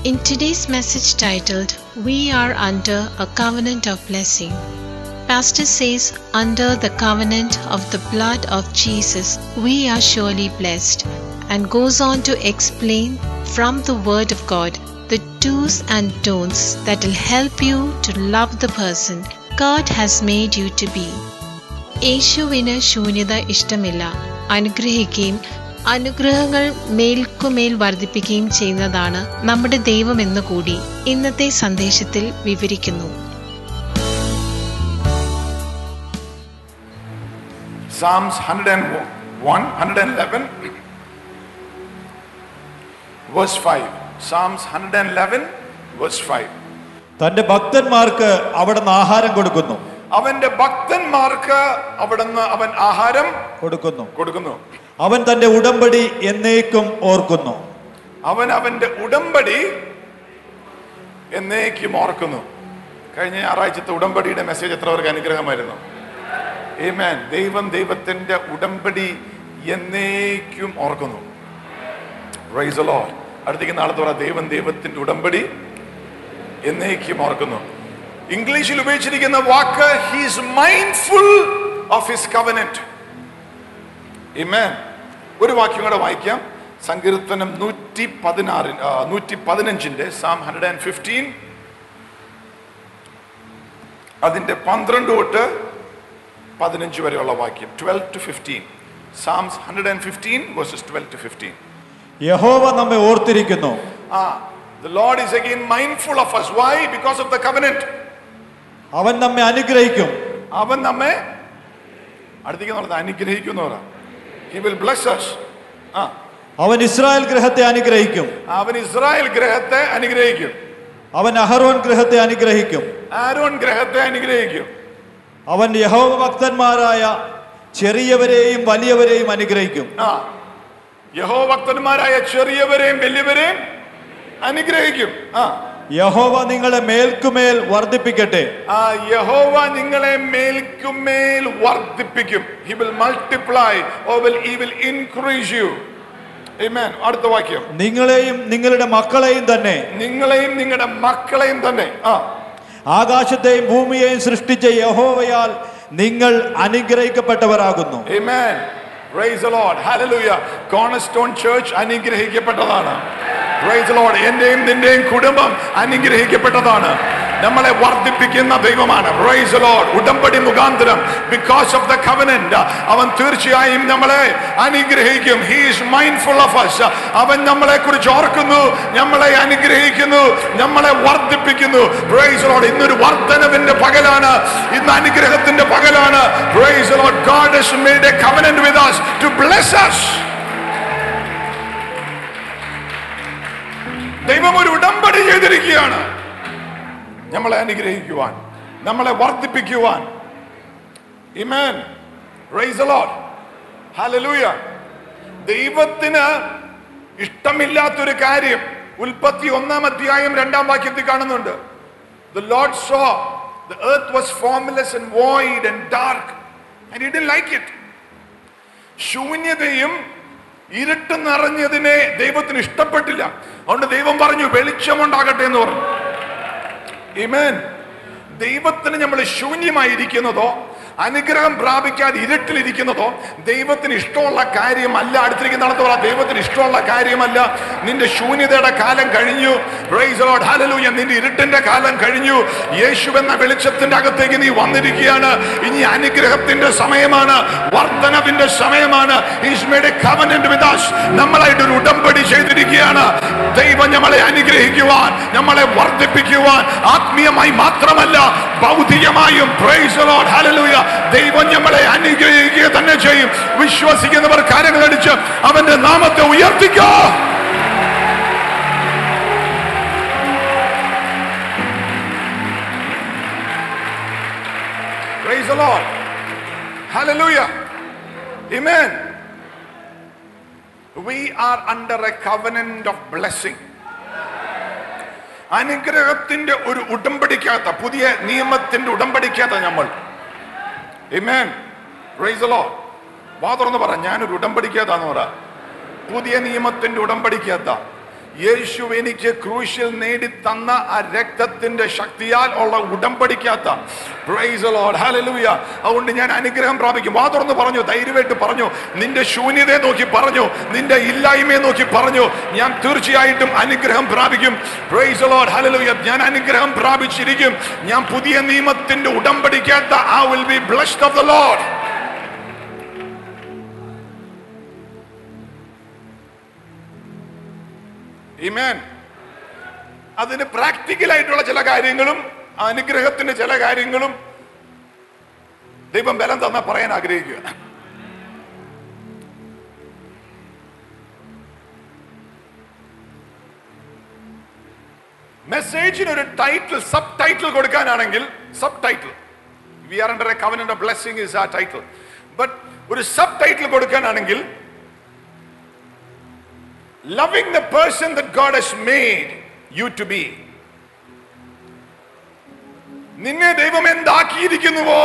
In today's message titled, We Are Under a Covenant of Blessing, Pastor says, Under the covenant of the blood of Jesus, we are surely blessed, and goes on to explain from the Word of God the do's and don'ts that will help you to love the person God has made you to be. യേശുവിന് ശൂന്യത ഇഷ്ടമില്ല അനുഗ്രഹിക്കുകയും അനുഗ്രഹങ്ങൾ മേൽക്കുമേൽ വർദ്ധിപ്പിക്കുകയും ചെയ്യുന്നതാണ് നമ്മുടെ ദൈവമെന്ന് കൂടി ഇന്നത്തെ സന്ദേശത്തിൽ വിവരിക്കുന്നു Psalms 101, 111, verse 5. Psalms 111, verse 5. തന്റെ ഭക്തന്മാർക്ക് അവിടുന്ന് ആഹാരം കൊടുക്കുന്നു അവന്റെ ഭക്തന്മാർക്ക് അവിടുന്ന് അവൻ ആഹാരം കൊടുക്കുന്നു കൊടുക്കുന്നു അവൻ തന്റെ ഉടമ്പടി എന്നേക്കും ഓർക്കുന്നു അവൻ അവന്റെ ഉടമ്പടി എന്നേക്കും ഓർക്കുന്നു കഴിഞ്ഞ ഞായറാഴ്ചത്തെ ഉടമ്പടിയുടെ മെസ്സേജ് എത്ര പേർക്ക് അനുഗ്രഹമായിരുന്നു Amen. ദൈവം ദൈവത്തിന്റെ ഉടമ്പടി എന്നേക്കും ഓർക്കുന്നു Praise the Lord. അടുത്തേക്ക് നാളത്തെ പറ ദൈവം ദൈവത്തിന്റെ ഉടമ്പടി എന്നേക്കും ഓർക്കുന്നു ഇംഗ്ലീഷിൽ ഉപയോഗിച്ചിരിക്കുന്ന വാക്ക് he's mindful of his covenant Amen. ഒരു വാക്യം കൂടെ വായിക്കാം സങ്കീർത്തനം നൂറ്റി പതിനാറ് നൂറ്റി പതിനഞ്ചിന്റെ സാം ഹൺഡ്രഡ് ആൻഡ് ഫിഫ്റ്റീൻ അതിന്റെ പന്ത്രണ്ട് തൊട്ട് പതിനഞ്ച് വരെയുള്ള വാക്യം twelve to fifteen psalms hundred and fifteen verses twelve to fifteen യഹോവ നമ്മെ ഓർത്തിരിക്കുന്നു ആ the lord is again mindful of us why because of the covenant അവൻ നമ്മെ അനുഗ്രഹിക്കും അവൻ നമ്മെ അടുത്തേക്ക് നടന്ന് അനുഗ്രഹിക്കുന്നു പറ ഹി വിൽ ബ്ലസ് us ആ അവൻ ഇസ്രായേൽ ഗൃഹത്തെ അനുഗ്രഹിക്കും അവൻ ഇസ്രായേൽ ഗ്രഹത്തെ അനുഗ്രഹിക്കും അവൻ അഹറോൻ ഗൃഹത്തെ അനുഗ്രഹിക്കും ആരോൺ ഗ്രഹത്തെ അനുഗ്രഹിക്കും അവൻ യഹോവ ഭക്തന്മാരായ ചെറിയവരെയും വലിയവരെയും അനുഗ്രഹിക്കും ആ യഹോ ഭക്തന്മാരായ ചെറിയവരെയും വലിയവരെയും അനുഗ്രഹിക്കും ആ യഹോവ നിങ്ങളെ മേൽക്കുമേൽ വർദ്ധിപ്പിക്കട്ടെ ആ യഹോവ നിങ്ങളെ മേൽക്കുമേൽ വർദ്ധിപ്പിക്കും he will multiply oh will he will increase you Amen. അടുത്ത വാക്യം നിങ്ങളെയും നിങ്ങളുടെ മക്കളെയും തന്നെ നിങ്ങളെയും നിങ്ങളുടെ മക്കളെയും തന്നെ ആ ആകാശത്തെയും ഭൂമിയെയും സൃഷ്ടിച്ച യഹോവയാൽ നിങ്ങൾ അനുഗ്രഹിക്കപ്പെട്ടവരാകുന്നു Amen. Praise the Lord. Hallelujah. Cornerstone Church അനുഗ്രഹിക്കപ്പെട്ടതാണ് Praise the Lord. എന്റെയും നിന്റെയും കുടുംബം അനുഗ്രഹിക്കപ്പെട്ടതാണ് നമ്മളെ വർദ്ധിപ്പിക്കുന്ന ദൈവമാണ് Praise the Lord. ഉടമ്പടി മുഖാന്തരം ബിക്കോസ് ഓഫ് ദ കവനന്റ് അവൻ തീർച്ചയായും നമ്മളെ അനുഗ്രഹിക്കും he is mindful of us അവൻ നമ്മളെ കുറിച്ച് ഓർക്കുന്നു നമ്മളെ അനുഗ്രഹിക്കുന്നു നമ്മളെ വർദ്ധിപ്പിക്കുന്നു Praise the Lord. ഇന്നൊരു വർധനവിന്റെ പകലാണ് ഇന്ന് അനുഗ്രഹത്തിന്റെ പകലാണ് Praise the Lord. God has made a covenant with us to bless us. ദൈവം ഒരു ഉടമ്പടി ചെയ്തിരിക്കുകയാണ് നമ്മളെ അനുഗ്രഹിക്കുവാൻ നമ്മളെ വർദ്ധിപ്പിക്കുവാൻ Amen. Praise the Lord. Hallelujah. ദൈവത്തിന് ഇഷ്ടമില്ലാത്തൊരു കാര്യം ഉൽപ്പത്തി ഒന്നാം അധ്യായം രണ്ടാം വാക്യത്തിൽ കാണുന്നുണ്ട് The Lord saw the earth was formless and void and dark and he didn't like it. ശൂന്യതയും ഇരുട്ട് നിറഞ്ഞതിനെ ദൈവത്തിന് ഇഷ്ടപ്പെട്ടില്ല അതുകൊണ്ട് ദൈവം പറഞ്ഞു വെളിച്ചമുണ്ടാകട്ടെ എന്ന് പറഞ്ഞു Amen. ദൈവത്തിന് നമ്മൾ ശൂന്യമായിരിക്കുന്നതോ അനുഗ്രഹം പ്രാപിക്കാതെ ഇരുട്ടിലിരിക്കുന്നതോ ദൈവത്തിന് ഇഷ്ടമുള്ള കാര്യമല്ല അടുത്തിരിക്കുന്ന ആളത്ത് പറ ദൈവത്തിന് ഇഷ്ടമുള്ള കാര്യമല്ല നിന്റെ ശൂന്യതയുടെ കാലം കഴിഞ്ഞു Praise the Lord. Hallelujah. നിന്റെ ഇരുട്ടിന്റെ കാലം കഴിഞ്ഞു യേശു എന്ന വെളിച്ചത്തിന്റെ അകത്തേക്ക് നീ വന്നിരിക്കുകയാണ് ഇനി അനുഗ്രഹത്തിന്റെ സമയമാണ് വർധനവിന്റെ സമയമാണ് He's made a covenant with us. നമ്മളായിട്ട് ഒരു ഉടമ്പടി ചെയ്തിരിക്കുകയാണ് ദൈവം നമ്മളെ അനുഗ്രഹിക്കുവാൻ നമ്മളെ വർദ്ധിപ്പിക്കുവാൻ ആത്മീയമായി മാത്രമല്ല ഭൗതികമായും Praise the Lord. Hallelujah. ദൈവം നമ്മളെ അനുഗ്രഹിക്കുക തന്നെ ചെയ്യും വിശ്വസിക്കുന്നവർ കാര്യങ്ങൾ അടിച്ച് അവന്റെ നാമത്തെ ഉയർത്തിക്കോ Praise the Lord. Hallelujah. Amen. We are under a covenant of blessing. അനുഗ്രഹത്തിന്റെ ഒരു ഉടമ്പടിക്കകത്ത പുതിയ നിയമത്തിന്റെ ഉടമ്പടിക്കകത്ത നമ്മൾ Amen. Praise the Lord. വാ തുറന്ന് പറ ഞാനൊരു ഉടമ്പടിക്കകത്താന്ന് പറ പുതിയ നിയമത്തിന്റെ ഉടമ്പടിക്കകത്ത യേശു എനിക്ക് ക്രൂശിൽ നേടി തന്ന ആ രക്തത്തിന്റെ ശക്തിയാൽ ഉള്ള ഉടമ്പടിക്കാത്ത Praise the Lord. Hallelujah. അതുകൊണ്ട് ഞാൻ അനുഗ്രഹം പ്രാപിക്കും വാ തുറന്ന് പറഞ്ഞു ധൈര്യമായിട്ട് പറഞ്ഞു നിന്റെ ശൂന്യതയെ നോക്കി പറഞ്ഞു നിന്റെ ഇല്ലായ്മയെ നോക്കി പറഞ്ഞു ഞാൻ തീർച്ചയായിട്ടും അനുഗ്രഹം പ്രാപിക്കും Praise the Lord. Hallelujah. ഞാൻ അനുഗ്രഹം പ്രാപിച്ചിരിക്കും ഞാൻ പുതിയ നിയമത്തിന്റെ ഉടമ്പടിക്കാത്ത I will be blessed of the lord Amen. അതിന് പ്രാക്ടിക്കൽ ആയിട്ടുള്ള ചില കാര്യങ്ങളും അനുഗ്രഹത്തിന്റെ ചില കാര്യങ്ങളും ദൈവം ബലം തന്ന പറയാൻ ആഗ്രഹിക്കുക മെസ്സേജിന് ഒരു ടൈറ്റിൽ സബ് ടൈറ്റിൽ കൊടുക്കാനാണെങ്കിൽ subtitle we are under a covenant blessing is a title but ഒരു സബ് ടൈറ്റിൽ കൊടുക്കാനാണെങ്കിൽ loving the person that God has made you to be. നിന്നെ ദൈവം എന്താക്കിയിരിക്കുന്നുവോ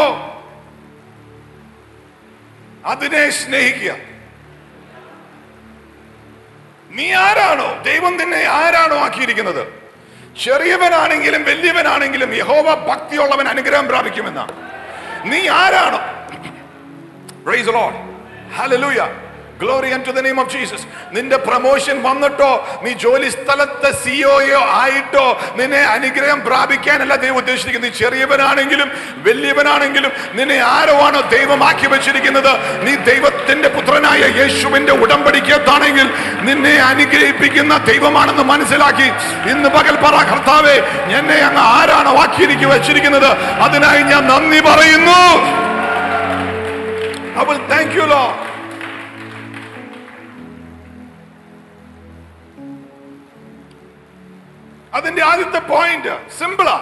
അതിനെ സ്നേഹിക്കുക നീ ആരാണോ ദൈവം നിന്നെ ആരാണോ ആക്കിയിരിക്കുന്നത് ചെറിയവനാണെങ്കിലും വലിയവനാണെങ്കിലും യഹോവ ഭക്തിയുള്ളവൻ അനുഗ്രഹം പ്രാപിക്കുമെന്നാണ് നീ ആരാണോ Praise the Lord. Hallelujah. Glory unto the name of Jesus. നിന്റെ പ്രൊമോഷൻ വന്നിട്ടോ നീ ജോലി സ്ഥലത്തെ സിഒയോ ആയിട്ടോ നിന്നെ അനുഗ്രഹം പ്രാപിക്കാനല്ല ദൈവം ഉദ്ദേശിച്ചിരിക്കുന്നത് നീ ചെറിയവനാണെങ്കിലും വലിയവനാണെങ്കിലും നിന്നെ ആരോ ആണോ ദൈവമാക്കി വെച്ചിരിക്കുന്നത് നീ ദൈവത്തിന്റെ പുത്രനായ യേശുവിന്റെ ഉടമ്പടിക്കത്താണെങ്കിൽ നിന്നെ അനുഗ്രഹിപ്പിക്കുന്ന ദൈവമാണെന്ന് മനസ്സിലാക്കി ഇന്ന് പകൽ പറ കർത്താവേ എന്നെ അങ്ങ് ആരാണോ ആക്കിയിരിക്കുക വെച്ചിരിക്കുന്നത് അതിനായി ഞാൻ നന്ദി പറയുന്നു I will thank you, Lord. അതിന്റെ ആദ്യത്തെ പോയിന്റ് സിമ്പിളാ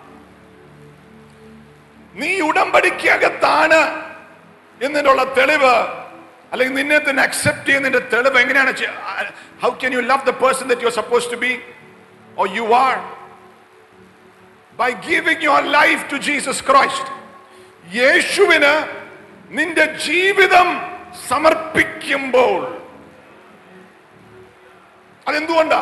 നീ ഉടമ്പടിക്കകത്താണ് എന്നതിനുള്ള തെളിവ് അല്ലെങ്കിൽ നിന്നെ തന്നെ അക്സെപ്റ്റ് ചെയ്യുന്നതിന്റെ തെളിവ് എങ്ങനെയാണ് how can you love the person that you are suppose to be or you are by giving your life to Jesus Christ യേശുവിന് നിന്റെ ജീവിതം സമർപ്പിക്കുമ്പോൾ അതെന്തുകൊണ്ടാ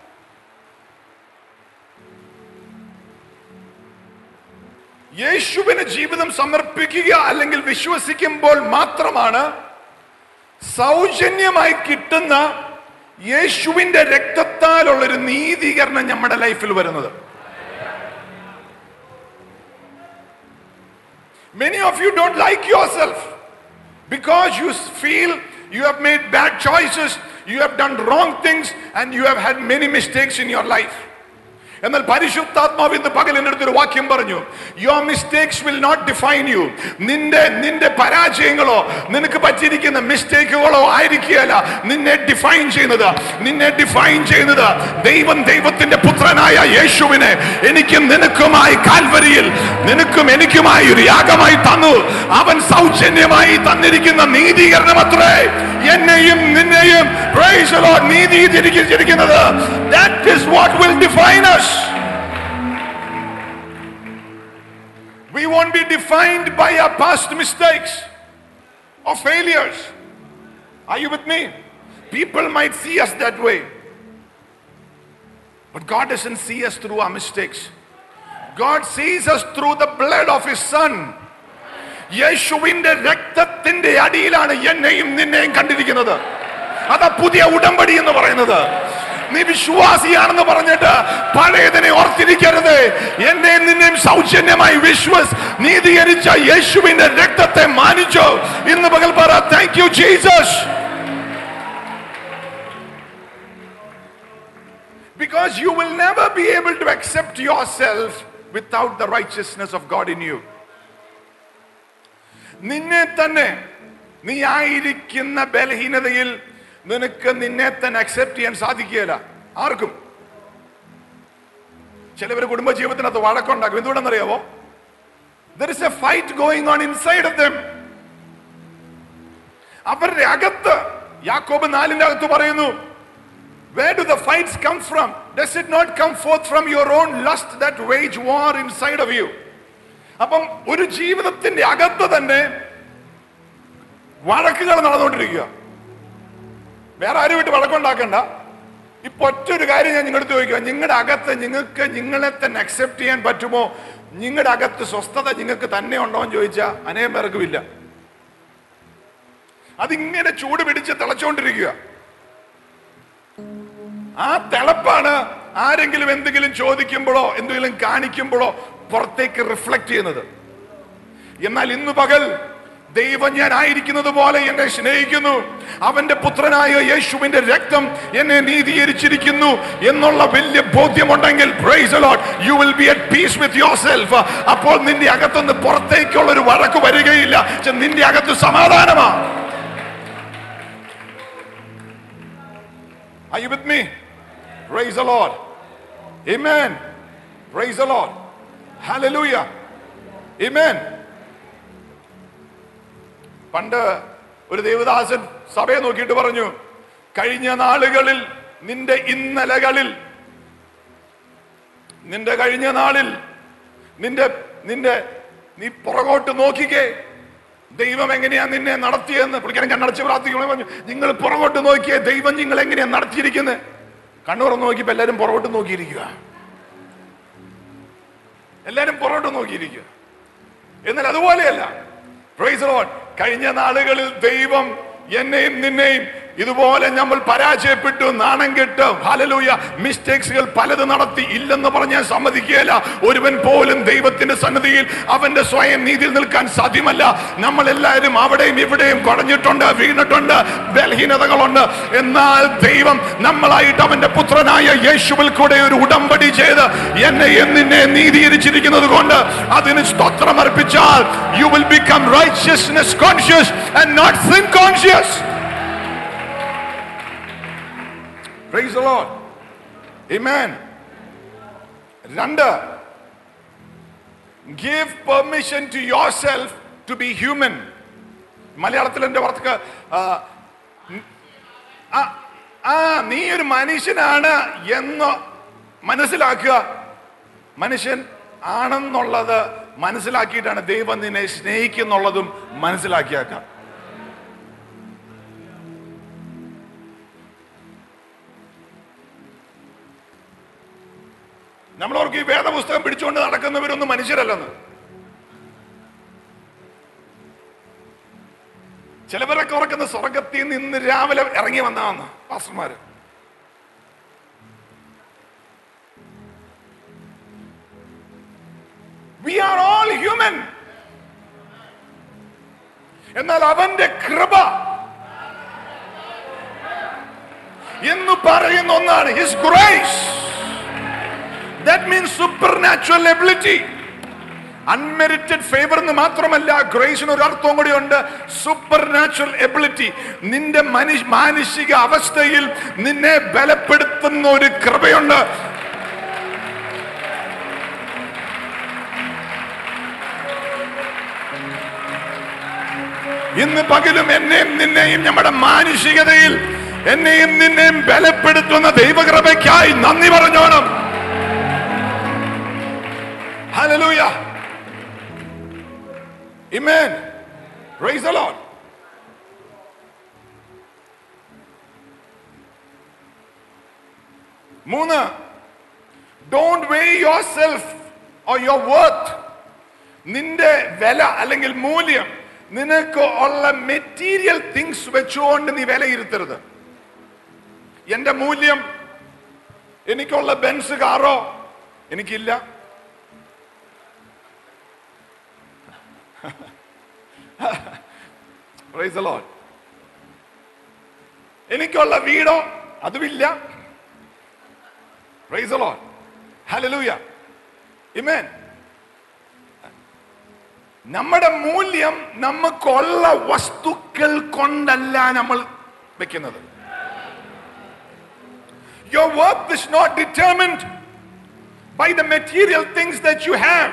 യേശുവിന് ജീവിതം സമർപ്പിക്കുക അല്ലെങ്കിൽ വിശ്വസിക്കുമ്പോൾ മാത്രമാണ് സൗജന്യമായി കിട്ടുന്ന യേശുവിന്റെ രക്തത്താലുള്ളൊരു നീതീകരണം നമ്മുടെ ലൈഫിൽ വരുന്നത് Many of you don't like yourself because you feel you have made bad choices, you have done wrong things, and you have had many mistakes in your life. എന്നാൽ പരിശുദ്ധാത്മാവ് ഇന്ന് പകൽ എൻ്റെ അടുത്തൊരു വാക്യം പറഞ്ഞു your mistakes will not define you നിന്റെ നിന്റെ പരാജയങ്ങളോ നിനക്ക് പറ്റിയിരിക്കുന്ന മിസ്റ്റേക്കുകളോ ആയിരിക്കുകയല്ല നിന്നെ ഡിഫൈൻ ചെയ്യുന്നത് നിന്നെ ഡിഫൈൻ ചെയ്യുന്നത് ദൈവം ദൈവത്തിന്റെ പുത്രനായ യേശുവിനെ എനിക്കും നിനക്കുമായി കാൽവരിയിൽ നിനക്കും എനിക്കുമായി ഒരു യാഗമായി തന്നു അവൻ സൗജന്യമായി തന്നിരിക്കുന്ന നീതീകരണം അത്രേ എന്നെയും നിന്നെയും praise the Lord, നീതീകരിച്ചിരിക്കുന്നത് that is what will define us we won't be defined by our past mistakes or failures are you with me people might see us that way but God doesn't see us through our mistakes God sees us through the blood of his son യേശുവിന്റെ രക്തത്തിന്റെ അടിയിലാണ് എന്നെയും നിന്നെയും കണ്ടിരിക്കുന്നത് അതാ പുതിയ ഉടമ്പടി എന്ന് പറയുന്നത് നീ വിശ്വാസിയാണെന്ന് പറഞ്ഞിട്ട് പഴയതിനെ ഓർത്തിരിക്കരുത് എന്നെ നിന്നെയും സൗജന്യമായി വിശ്വസ് നീതീകരിച്ച യേശുവിന്റെ രക്തത്തെ മാനിച്ചോ ഇന്ന് പകൽ പറ thank you Jesus Because you will never be able to accept yourself without the righteousness of God in you. നിന്നെ തന്നെ നീ ആയിരിക്കുന്ന ബലഹീനതയിൽ നിനക്ക് നിന്നെ തന്നെ അക്സെപ്റ്റ് ചെയ്യാൻ സാധിക്കുകയില്ല ആർക്കും ചിലവർ കുടുംബ ജീവിതത്തിനകത്ത് വഴക്കുണ്ടാക്കും എന്തുകൊണ്ടെന്നറിയാവോ there is a fight going on inside of them അവരുടെ അകത്ത് യാക്കോബ് നാലിന്റെ അകത്ത് പറയുന്നു Where do the fights come from? Does it not come forth from your own lust that wage war inside of you? അപ്പം ഒരു ജീവിതത്തിന്റെ അകത്ത് തന്നെ വഴക്കുകൾ നടന്നുകൊണ്ടിരിക്കുക വേറെ ആരും വിട്ട് വഴക്കുണ്ടാക്കണ്ട ഇപ്പൊ ഒറ്റൊരു കാര്യം ഞാൻ നിങ്ങളുടെ ചോദിക്കുക നിങ്ങളുടെ അകത്ത് നിങ്ങൾക്ക് നിങ്ങളെ തന്നെ അക്സെപ്റ്റ് ചെയ്യാൻ പറ്റുമോ നിങ്ങളുടെ അകത്ത് സ്വസ്ഥത നിങ്ങൾക്ക് തന്നെ ഉണ്ടോ എന്ന് ചോദിച്ചാൽ അനേകം പേർക്കും ഇല്ല അതിങ്ങനെ ചൂട് പിടിച്ച് തിളച്ചോണ്ടിരിക്കുക ആ തിളപ്പാണ് ആരെങ്കിലും എന്തെങ്കിലും ചോദിക്കുമ്പോഴോ എന്തെങ്കിലും കാണിക്കുമ്പോഴോ പുറത്തേക്ക് റിഫ്ലക്ട് ചെയ്യുന്നത് എന്നാൽ ഇന്ന് പകൽ ദൈവം ഞാൻ ആയിരിക്കുന്നത് പോലെ എന്നെ സ്നേഹിക്കുന്നു അവന്റെ പുത്രനായ യേശുവിന്റെ രക്തം എന്നെ നീതീകരിച്ചിരിക്കുന്നു എന്നുള്ള വലിയ ബോധ്യമുണ്ടെങ്കിൽ you will be at peace with yourself അപ്പോൾ നിന്റെ അകത്തുനിന്ന് പുറത്തേക്കുള്ള ഒരു വഴക്ക് വരികയില്ല പക്ഷെ നിന്റെ അകത്ത് സമാധാനമാ Are you with me? Praise the Lord. Amen. Praise the Lord. Hallelujah. Amen. പണ്ട് ഒരു ദേവദാസൻ സഭയെ നോക്കിയിട്ട് പറഞ്ഞു കഴിഞ്ഞ നാളുകളിൽ നിന്റെ ഇന്നലകളിൽ നിന്റെ കഴിഞ്ഞ നാളിൽ നിന്റെ നിന്റെ നീ പുറകോട്ട് നോക്കിക്കേ ദൈവം എങ്ങനെയാ നിന്നെ നടത്തിയെന്ന് പുള്ളിക്കാരൻ കണ്ണടച്ച് പ്രാർത്ഥിക്കണേ പറഞ്ഞു നിങ്ങൾ പുറകോട്ട് നോക്കിയേ ദൈവം നിങ്ങൾ എങ്ങനെയാ നടത്തിയിരിക്കുന്നത് കണ്ണുറന്ന് നോക്കിയപ്പോ എല്ലാരും പുറകോട്ട് നോക്കിയിരിക്കുക എല്ലാരും പുറകോട്ട് നോക്കിയിരിക്കുക എന്നാൽ അതുപോലെയല്ല Praise the Lord. കഴിഞ്ഞ നാളുകളിൽ ദൈവം എന്നെയും നിന്നെയും ഇതുപോലെ നമ്മൾ പരാജയപ്പെട്ടു നാണം കെട്ട് ഹലലൂയ മിസ്റ്റേക്സുകൾ പലത് നടത്തി ഇല്ലെന്ന് പറഞ്ഞാൽ സമ്മതിക്കുകയില്ല ഒരുവൻ പോലും ദൈവത്തിന്റെ സന്നദ്ധിയിൽ അവന്റെ സ്വയം നീതിയിൽ നിൽക്കാൻ സാധ്യമല്ല നമ്മൾ എല്ലാവരും അവിടെയും ഇവിടെയും കുടഞ്ഞിട്ടുണ്ട് വീണിട്ടുണ്ട് ബലഹീനതകളുണ്ട് എന്നാൽ ദൈവം നമ്മളായിട്ട് അവന്റെ പുത്രനായ യേശുവിൽ കൂടെ ഒരു ഉടമ്പടി ചെയ്ത് എന്നെയും നിന്നെ നീതീകരിച്ചിരിക്കുന്നത് കൊണ്ട് അതിന് സ്തോത്രം അർപ്പിച്ചാൽ you will become righteousness conscious and not sin conscious Praise the Lord. Amen. രണ്ട് give permission to yourself to be human മലയാളത്തിൽ എന്റെ വാർത്തക്ക് ആ, ആ- ആ നീ ഒരു മനുഷ്യനാണ് എന്ന് മനസ്സിലാക്കുക മനുഷ്യൻ ആണെന്നുള്ളത് മനസ്സിലാക്കിയിട്ടാണ് ദൈവം നിന്നെ സ്നേഹിക്കുന്നുള്ളതും മനസ്സിലാക്കിയാക്കാം നമ്മളവർക്ക് ഈ വേദപുസ്തകം പിടിച്ചുകൊണ്ട് നടക്കുന്നവരൊന്നും മനുഷ്യരല്ലെന്ന് ചിലവരൊക്കെ ഓർക്കുന്ന സ്വർഗത്തിൽ നിന്ന് രാവിലെ ഇറങ്ങി വന്നതാന്ന് പാസ്റ്റർമാര് വി ആർ ഓൾ ഹ്യൂമൻ എന്നാൽ അവന്റെ കൃപ എന്ന് പറയുന്ന ഒന്നാണ് his grace that means supernatural ability unmerited favour എന്ന് മാത്രമല്ല ഗ്രേസിന് ഒരു അർത്ഥവും കൂടി ഉണ്ട് സൂപ്പർ നാച്ചുറൽ എബിലിറ്റി നിന്റെ മനുഷ്യ മാനുഷിക അവസ്ഥയിൽ നിന്നെ ബലപ്പെടുത്തുന്ന ഒരു കൃപയുണ്ട് ഇന്ന് പകലും എന്നെയും നിന്നെയും നമ്മുടെ മാനുഷികതയിൽ എന്നെയും നിന്നെയും ബലപ്പെടുത്തുന്ന ദൈവകൃപയ്ക്കായി നന്ദി പറഞ്ഞോണം Hallelujah. Amen. Praise the Lord. മൂന്ന് don't weigh yourself or your worth നിന്റെ വില അല്ലെങ്കിൽ മൂല്യം നിനക്ക് ഉള്ള മെറ്റീരിയൽ തിങ്സ് വെച്ചുകൊണ്ട് നീ വിലയിരുത്തരുത് എന്റെ മൂല്യം എനിക്കുള്ള ബെൻസ് കാറോ എനിക്കില്ല Praise the Lord. എനിക്കുള്ള വീടോ അതുമില്ല Praise the Lord. Hallelujah. Amen. നമ്മുടെ മൂല്യം നമുക്കുള്ള വസ്തുക്കൾ കൊണ്ടല്ല നമ്മൾ വെക്കുന്നത് Your worth is not determined by the material things that you have.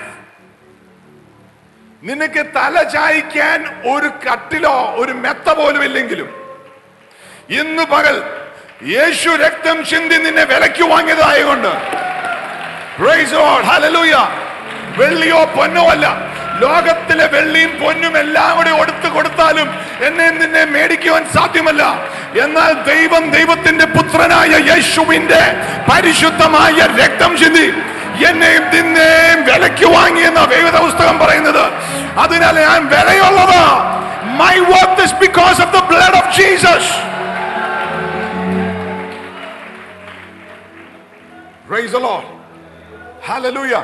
നിനക്ക് തല ചായ്ക്കാൻ ഒരു കട്ടിലോ ഒരു മെത്ത പോലും ഇല്ലെങ്കിലും ഇന്ന് പകൽ യേശു രക്തം ചിന്തി നിന്നെ വിലയ്ക്ക് വാങ്ങിയതായതുകൊണ്ട് Praise the Lord. Hallelujah. വെള്ളിയോ പൊന്നോ അല്ല ലോകത്തിലെ വെള്ളിയും പൊന്നും എല്ലാം കൂടി കൊടുത്തു കൊടുത്താലും എന്നെ നിന്നെ മേടിക്കുവാൻ സാധ്യമല്ല എന്നാൽ ദൈവം ദൈവത്തിന്റെ പുത്രനായ യേശുവിന്റെ പരിശുദ്ധമായ രക്തം ചിന്തി എന്നെയും നിന്നെയും വിലയ്ക്ക് വാങ്ങിയെന്ന വേദ പുസ്തകം പറയുന്നത് അതിനാൽ ഞാൻ വിലയുള്ളത് my worth is because of the blood of Jesus Praise the Lord. Hallelujah.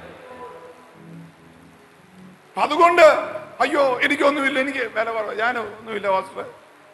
അതുകൊണ്ട് അയ്യോ എനിക്കൊന്നുമില്ല എനിക്ക് വില കുറവ് ഞാൻ ഒന്നുമില്ല വാസ്റ്റർ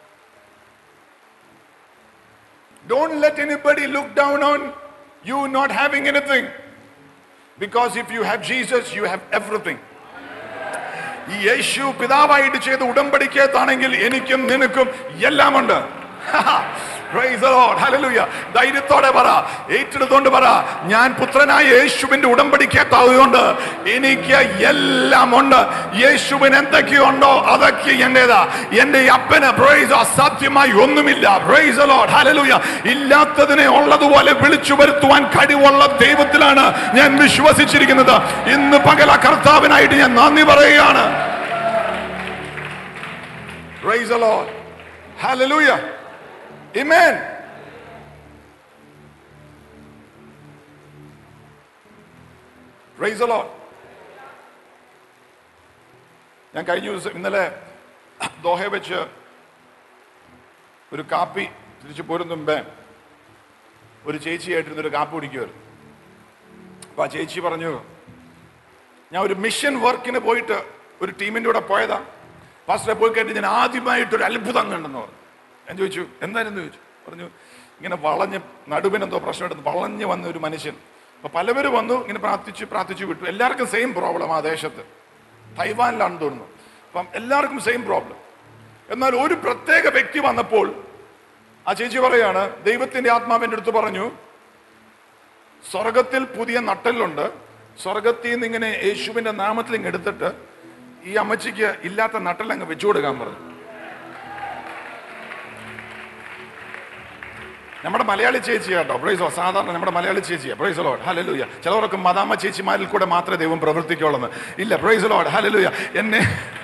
don't let anybody look down on you not having anything because if you have Jesus you have everything ഈ യേശു പിതാവായിട്ട് ചെയ്ത ഉടമ്പടിക്കകത്താണെങ്കിൽ എനിക്കും നിനക്കും എല്ലാമുണ്ട് Praise the Lord. Hallelujah. ധൈര്യത്തോടെ പറ ഏറ്റെടുത്തോണ്ട് പറ ഞാൻ പുത്രനായ യേശുവിന്റെ ഉടമ്പടിക്കകത്താവുകൊണ്ട് എനിക്ക് എല്ലാം ഉണ്ട് യേശുവിന് എന്തൊക്കെയുണ്ടോ അതൊക്കെ എന്റേതാ എന്റെ അപ്പന് പ്രൈസ് അസാധ്യമായി ഒന്നുമില്ല പ്രൈസ് ലോഡ് ഹലലൂയ ഇല്ലാത്തതിനെ ഉള്ളതുപോലെ വിളിച്ചു വരുത്തുവാൻ കഴിവുള്ള ദൈവത്തിലാണ് ഞാൻ വിശ്വസിച്ചിരിക്കുന്നത് ഇന്ന് പകല കർത്താവിനായിട്ട് ഞാൻ നന്ദി പറയുകയാണ് Praise the Lord. Hallelujah. Amen. Praise the Lord. ഞാൻ കഴിഞ്ഞ ദിവസം ഇന്നലെ ദോഹ വെച്ച് ഒരു കാപ്പി തിരിച്ചു പോരുന്ന മുമ്പേ ഒരു ചേച്ചിയായിട്ടിരുന്ന് ഒരു കാപ്പി കുടിക്കുമായിരുന്നു അപ്പൊ ആ ചേച്ചി പറഞ്ഞു ഞാൻ ഒരു മിഷൻ വർക്കിന് പോയിട്ട് ഒരു ടീമിന്റെ കൂടെ പോയതാ പാസ്റ്ററെ പോയി കഴിഞ്ഞ് ഞാൻ ആദ്യമായിട്ട് ഒരു അത്ഭുതം കണ്ടെന്ന് പറഞ്ഞു ഞാൻ ചോദിച്ചു എന്തായിരുന്നു ചോദിച്ചു പറഞ്ഞു ഇങ്ങനെ വളഞ്ഞ് നടുവിനെന്തോ പ്രശ്നമായിട്ട് വളഞ്ഞ് വന്ന ഒരു മനുഷ്യൻ അപ്പൊ പലവരും വന്നു ഇങ്ങനെ പ്രാർത്ഥിച്ചു പ്രാർത്ഥിച്ചു വിട്ടു എല്ലാവർക്കും സെയിം പ്രോബ്ലം ആ ദേശത്ത് തൈവാനിലാണെന്ന് തോന്നുന്നു അപ്പം എല്ലാവർക്കും സെയിം പ്രോബ്ലം എന്നാൽ ഒരു പ്രത്യേക വ്യക്തി വന്നപ്പോൾ ആ ചേച്ചി പറയാണ് ദൈവത്തിന്റെ ആത്മാവിന്റെ അടുത്ത് പറഞ്ഞു സ്വർഗത്തിൽ പുതിയ നട്ടലുണ്ട് സ്വർഗത്തിൽ നിന്ന് ഇങ്ങനെ യേശുവിന്റെ നാമത്തിൽ ഇങ്ങ് എടുത്തിട്ട് ഈ അമ്മച്ചിക്ക് ഇല്ലാത്ത നട്ടൽ അങ്ങ് വെച്ചു കൊടുക്കാൻ പറഞ്ഞു നമ്മുടെ മലയാളി ചേച്ചി കേട്ടോ പ്രൈസോ സാധാരണ നമ്മുടെ മലയാളി ചേച്ചിയാ പ്രൈസ് ലോഡ് ഹലലൂയ ചിലവർക്ക് മദാമ ചേച്ചിമാരിൽ കൂടെ മാത്രമേ ദൈവം പ്രവർത്തിക്കുള്ളൂ ഇല്ല പ്രൈസ് ലോഡ് ഹലലൂയ എന്നെ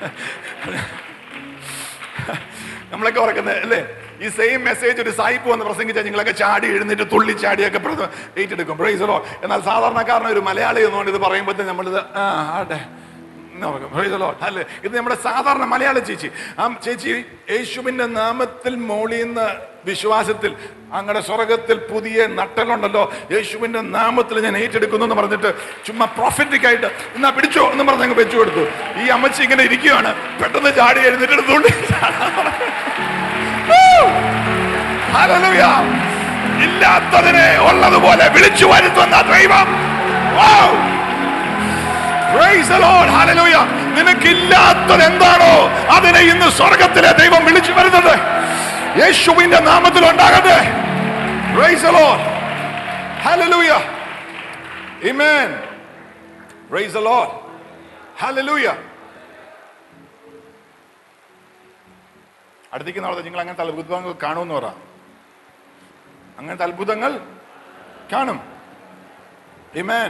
നമ്മളൊക്കെ ഓർക്കുന്നത് അല്ലേ ഈ സെയിം മെസ്സേജ് ഒരു സായിപ്പ് വന്ന് പ്രസംഗിച്ചാൽ നിങ്ങളൊക്കെ ചാടി എഴുന്നേറ്റ് തുള്ളി ചാടിയൊക്കെ പ്ര- ഏറ്റെടുക്കും പ്രൈസ് ലോ എന്നാൽ സാധാരണക്കാരൻ ഒരു മലയാളി എന്നുകൊണ്ട് ഇത് പറയുമ്പോഴത്തേക്ക് നമ്മളിത് ആ ആട്ടെ എന്ന് പറയും. Praise the Lord. അല്ലേ ഇത് നമ്മുടെ സാധാരണ മലയാള ചേച്ചി ആ ചേച്ചി യേശുവിന്റെ നാമത്തിൽ മോളിയുന്ന വിശ്വാസത്തിൽ അങ്ങടെ സ്വർഗത്തിൽ പുതിയ നട്ടലുണ്ടല്ലോ യേശുവിന്റെ നാമത്തിൽ ഞാൻ ഏറ്റെടുക്കുന്നു എന്ന് പറഞ്ഞിട്ട് ചുമ്മാ പ്രോഫിറ്റിക് ആയിട്ട് എന്നാ പിടിച്ചോ എന്ന് പറഞ്ഞ് അങ്ങ് വെച്ചു കൊടുത്തു ഈ അമ്മച്ചി ഇങ്ങനെ ഇരിക്കുകയാണ് പെട്ടെന്ന് ചാടി എഴുന്നേറ്റ് എടുത്തുകൊണ്ട് Hallelujah. ഇല്ലാത്തതിനെ ഉള്ളതുപോലെ വിളിച്ചു വരുത്തുന്ന ദൈവം Wow. Praise the Lord. Hallelujah. നിനക്കില്ലാത്തത് എന്താണോ അതിനെ ഇന്ന് സ്വർഗത്തിലെ ദൈവം വിളിച്ചു വരുന്നത് യേശുവിന്റെ നാമത്തിൽ ഉണ്ടാകട്ടെ Praise the Lord. Hallelujah. Amen. Praise the Lord. Hallelujah. അടുത്തേക്ക് നാളെ നിങ്ങൾ അങ്ങനത്തെ അത്ഭുതങ്ങൾ കാണുമെന്ന് പറ അങ്ങനത്തെ അത്ഭുതങ്ങൾ കാണും Amen.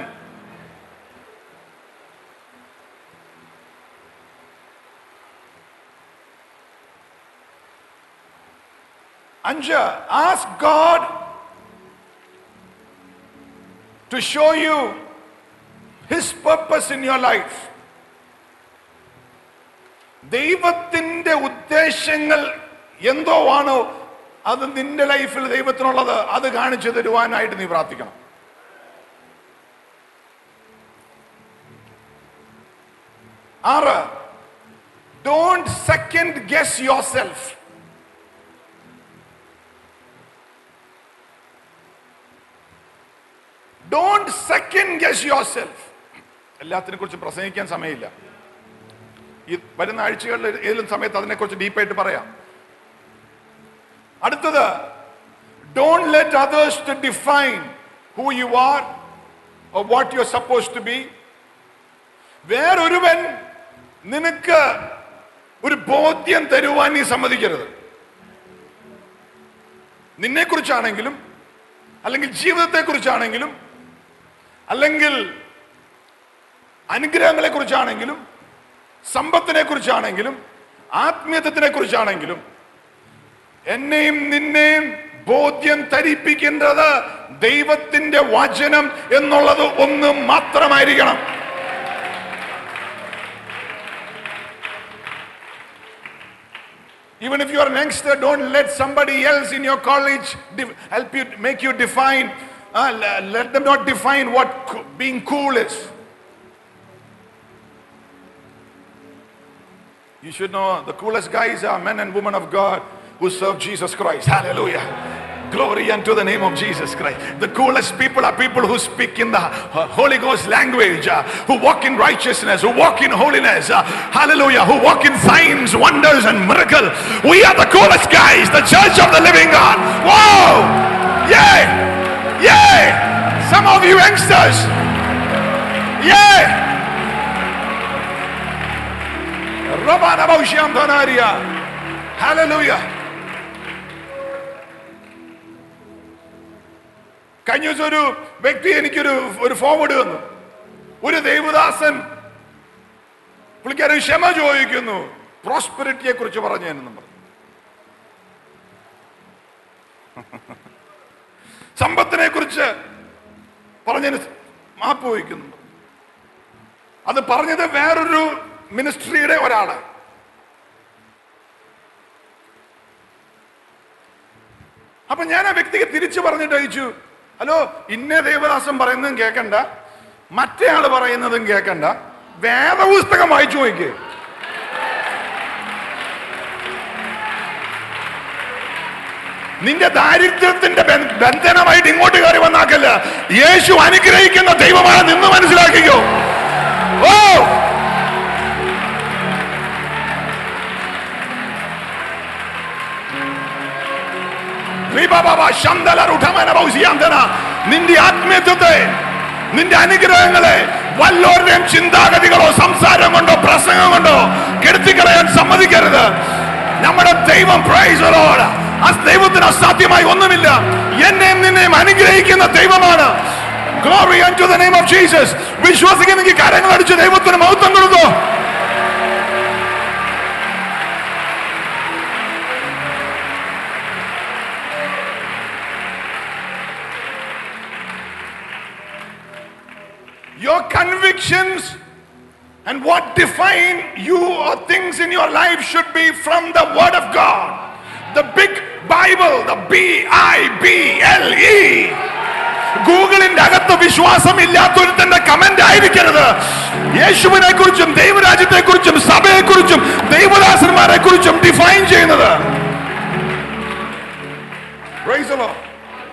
അഞ്ച് ask God to show you his purpose in your life ദൈവത്തിന്റെ ഉദ്ദേശങ്ങൾ എന്തോ ആണോ അത് നിന്റെ ലൈഫിൽ ദൈവത്തിനുള്ളത് അത് കാണിച്ചു തരുവാനായിട്ട് നീ പ്രാർത്ഥിക്കണം ആറ് don't second guess yourself don't second guess yourself എല്ലാത്തിനെ കുറിച്ച് പ്രസംഗിക്കാൻ സമയമില്ല ഈ വരുന്ന ആഴ്ചകളിൽ ഏതെങ്കിലും സമയത്ത് അതിനെക്കുറിച്ച് ഡീപ്പായിട്ട് പറയാം അടുത്തത് don't let others to define who you are what you are suppose to be വേറൊരുവൻ നിനക്ക് ഒരു ബോധ്യം തരുവാൻ നീ സമ്മതിക്കരുത് നിന്നെ കുറിച്ചാണെങ്കിലും അല്ലെങ്കിൽ ജീവിതത്തെ കുറിച്ചാണെങ്കിലും അല്ലെങ്കിൽ അനുഗ്രഹങ്ങളെ കുറിച്ചാണെങ്കിലും സമ്പത്തിനെ കുറിച്ചാണെങ്കിലും ആത്മീയത്വത്തിനെ കുറിച്ചാണെങ്കിലും എന്നെയും നിന്നെയും ബോധ്യം ധരിപ്പിക്കേണ്ടത് ദൈവത്തിന്റെ വചനം എന്നുള്ളത് ഒന്ന് മാത്രമായിരിക്കണം Even if you are an youngster, don't let somebody else in your college de- help you, make you define. uh, le- let them not define what co- being cool is. You should know the coolest guys are men and women of God who serve Jesus Christ. Hallelujah. Glory unto the name of Jesus Christ. The coolest people are people who speak in the uh, Holy Ghost language, uh, who walk in righteousness, who walk in holiness. uh, hallelujah. Who walk in signs, wonders, and miracle. We are the coolest guys, the church of the living God. Whoa! Yay! Yay! Some of you youngsters. Yay! Rabana Bausham Dhanaria. Hallelujah. കഴിഞ്ഞ ദിവസം ഒരു വ്യക്തി എനിക്കൊരു ഒരു forward തന്നു ഒരു ദേവദാസൻ പുള്ളിക്കാരൻ ക്ഷമ ചോദിക്കുന്നു പ്രോസ്പെരിറ്റിയെ കുറിച്ച് പറഞ്ഞു എന്നും പറഞ്ഞു സമ്പത്തിനെ കുറിച്ച് പറഞ്ഞതിന് മാപ്പ് വഹിക്കുന്നു അത് പറഞ്ഞത് വേറൊരു മിനിസ്ട്രിയുടെ ഒരാള് അപ്പൊ ഞാൻ ആ വ്യക്തിക്ക് തിരിച്ചു പറഞ്ഞിട്ട് അയച്ചു ഹലോ ഇന്ന ദേവദാസം പറയുന്നതും കേൾക്കണ്ട മറ്റേ ആള് പറയുന്നതും കേൾക്കണ്ട വേദപുസ്തകം വായിച്ചു നോക്കിയേ നിന്റെ ദാരിദ്ര്യത്തിന്റെ ബന്ധ- ബന്ധനമായിട്ട് ഇങ്ങോട്ട് കയറി വന്നാക്കല്ല യേശു അനുഗ്രഹിക്കുന്ന ദൈവമാണ് നിന്ന് മനസ്സിലാക്കിക്കോ ഓ റിബബബ ശന്തലരുഠമന ഭൗസിയാന്തന. നിന്റെ ആത്മീയത്വത്തെ നിന്റെ അനുഗ്രഹങ്ങളെ വല്ലോരുടെയും ചിന്താഗതികളോ സംസാരം കൊണ്ടോ പ്രസംഗം കൊണ്ടോ കെടുത്തിക്കളയാൻ സമ്മതിക്കരുത് നമ്മുടെ ദൈവം praise the Lord. ആ ദൈവത്തിന് അസാധ്യമായി ഒന്നുമില്ല എന്നെയും നിന്നെയും അനുഗ്രഹിക്കുന്ന ദൈവമാണ് Glory unto the name of Jesus. വിശ്വസിക്കുന്നെങ്കിൽ കരങ്ങൾ അടിച്ച് ദൈവത്തിന് മഹത്വം കൊടുത്തോ your convictions and what define you or things in your life should be from the word of god the big bible the b i b l e ഗൂഗിളിന്റെ അകത്ത് വിശ്വാസം ഇല്ലാത്തൊരുത്തന്റെ comment ആയിരിക്കരുത് യേശുവിനെ കുറിച്ചും ദൈവരാജ്യത്തെ കുറിച്ചും സഭയെ കുറിച്ചും ദൈവദാസന്മാരെ കുറിച്ചും ഡിഫൈൻ ചെയ്യുന്നത് Praise the Lord.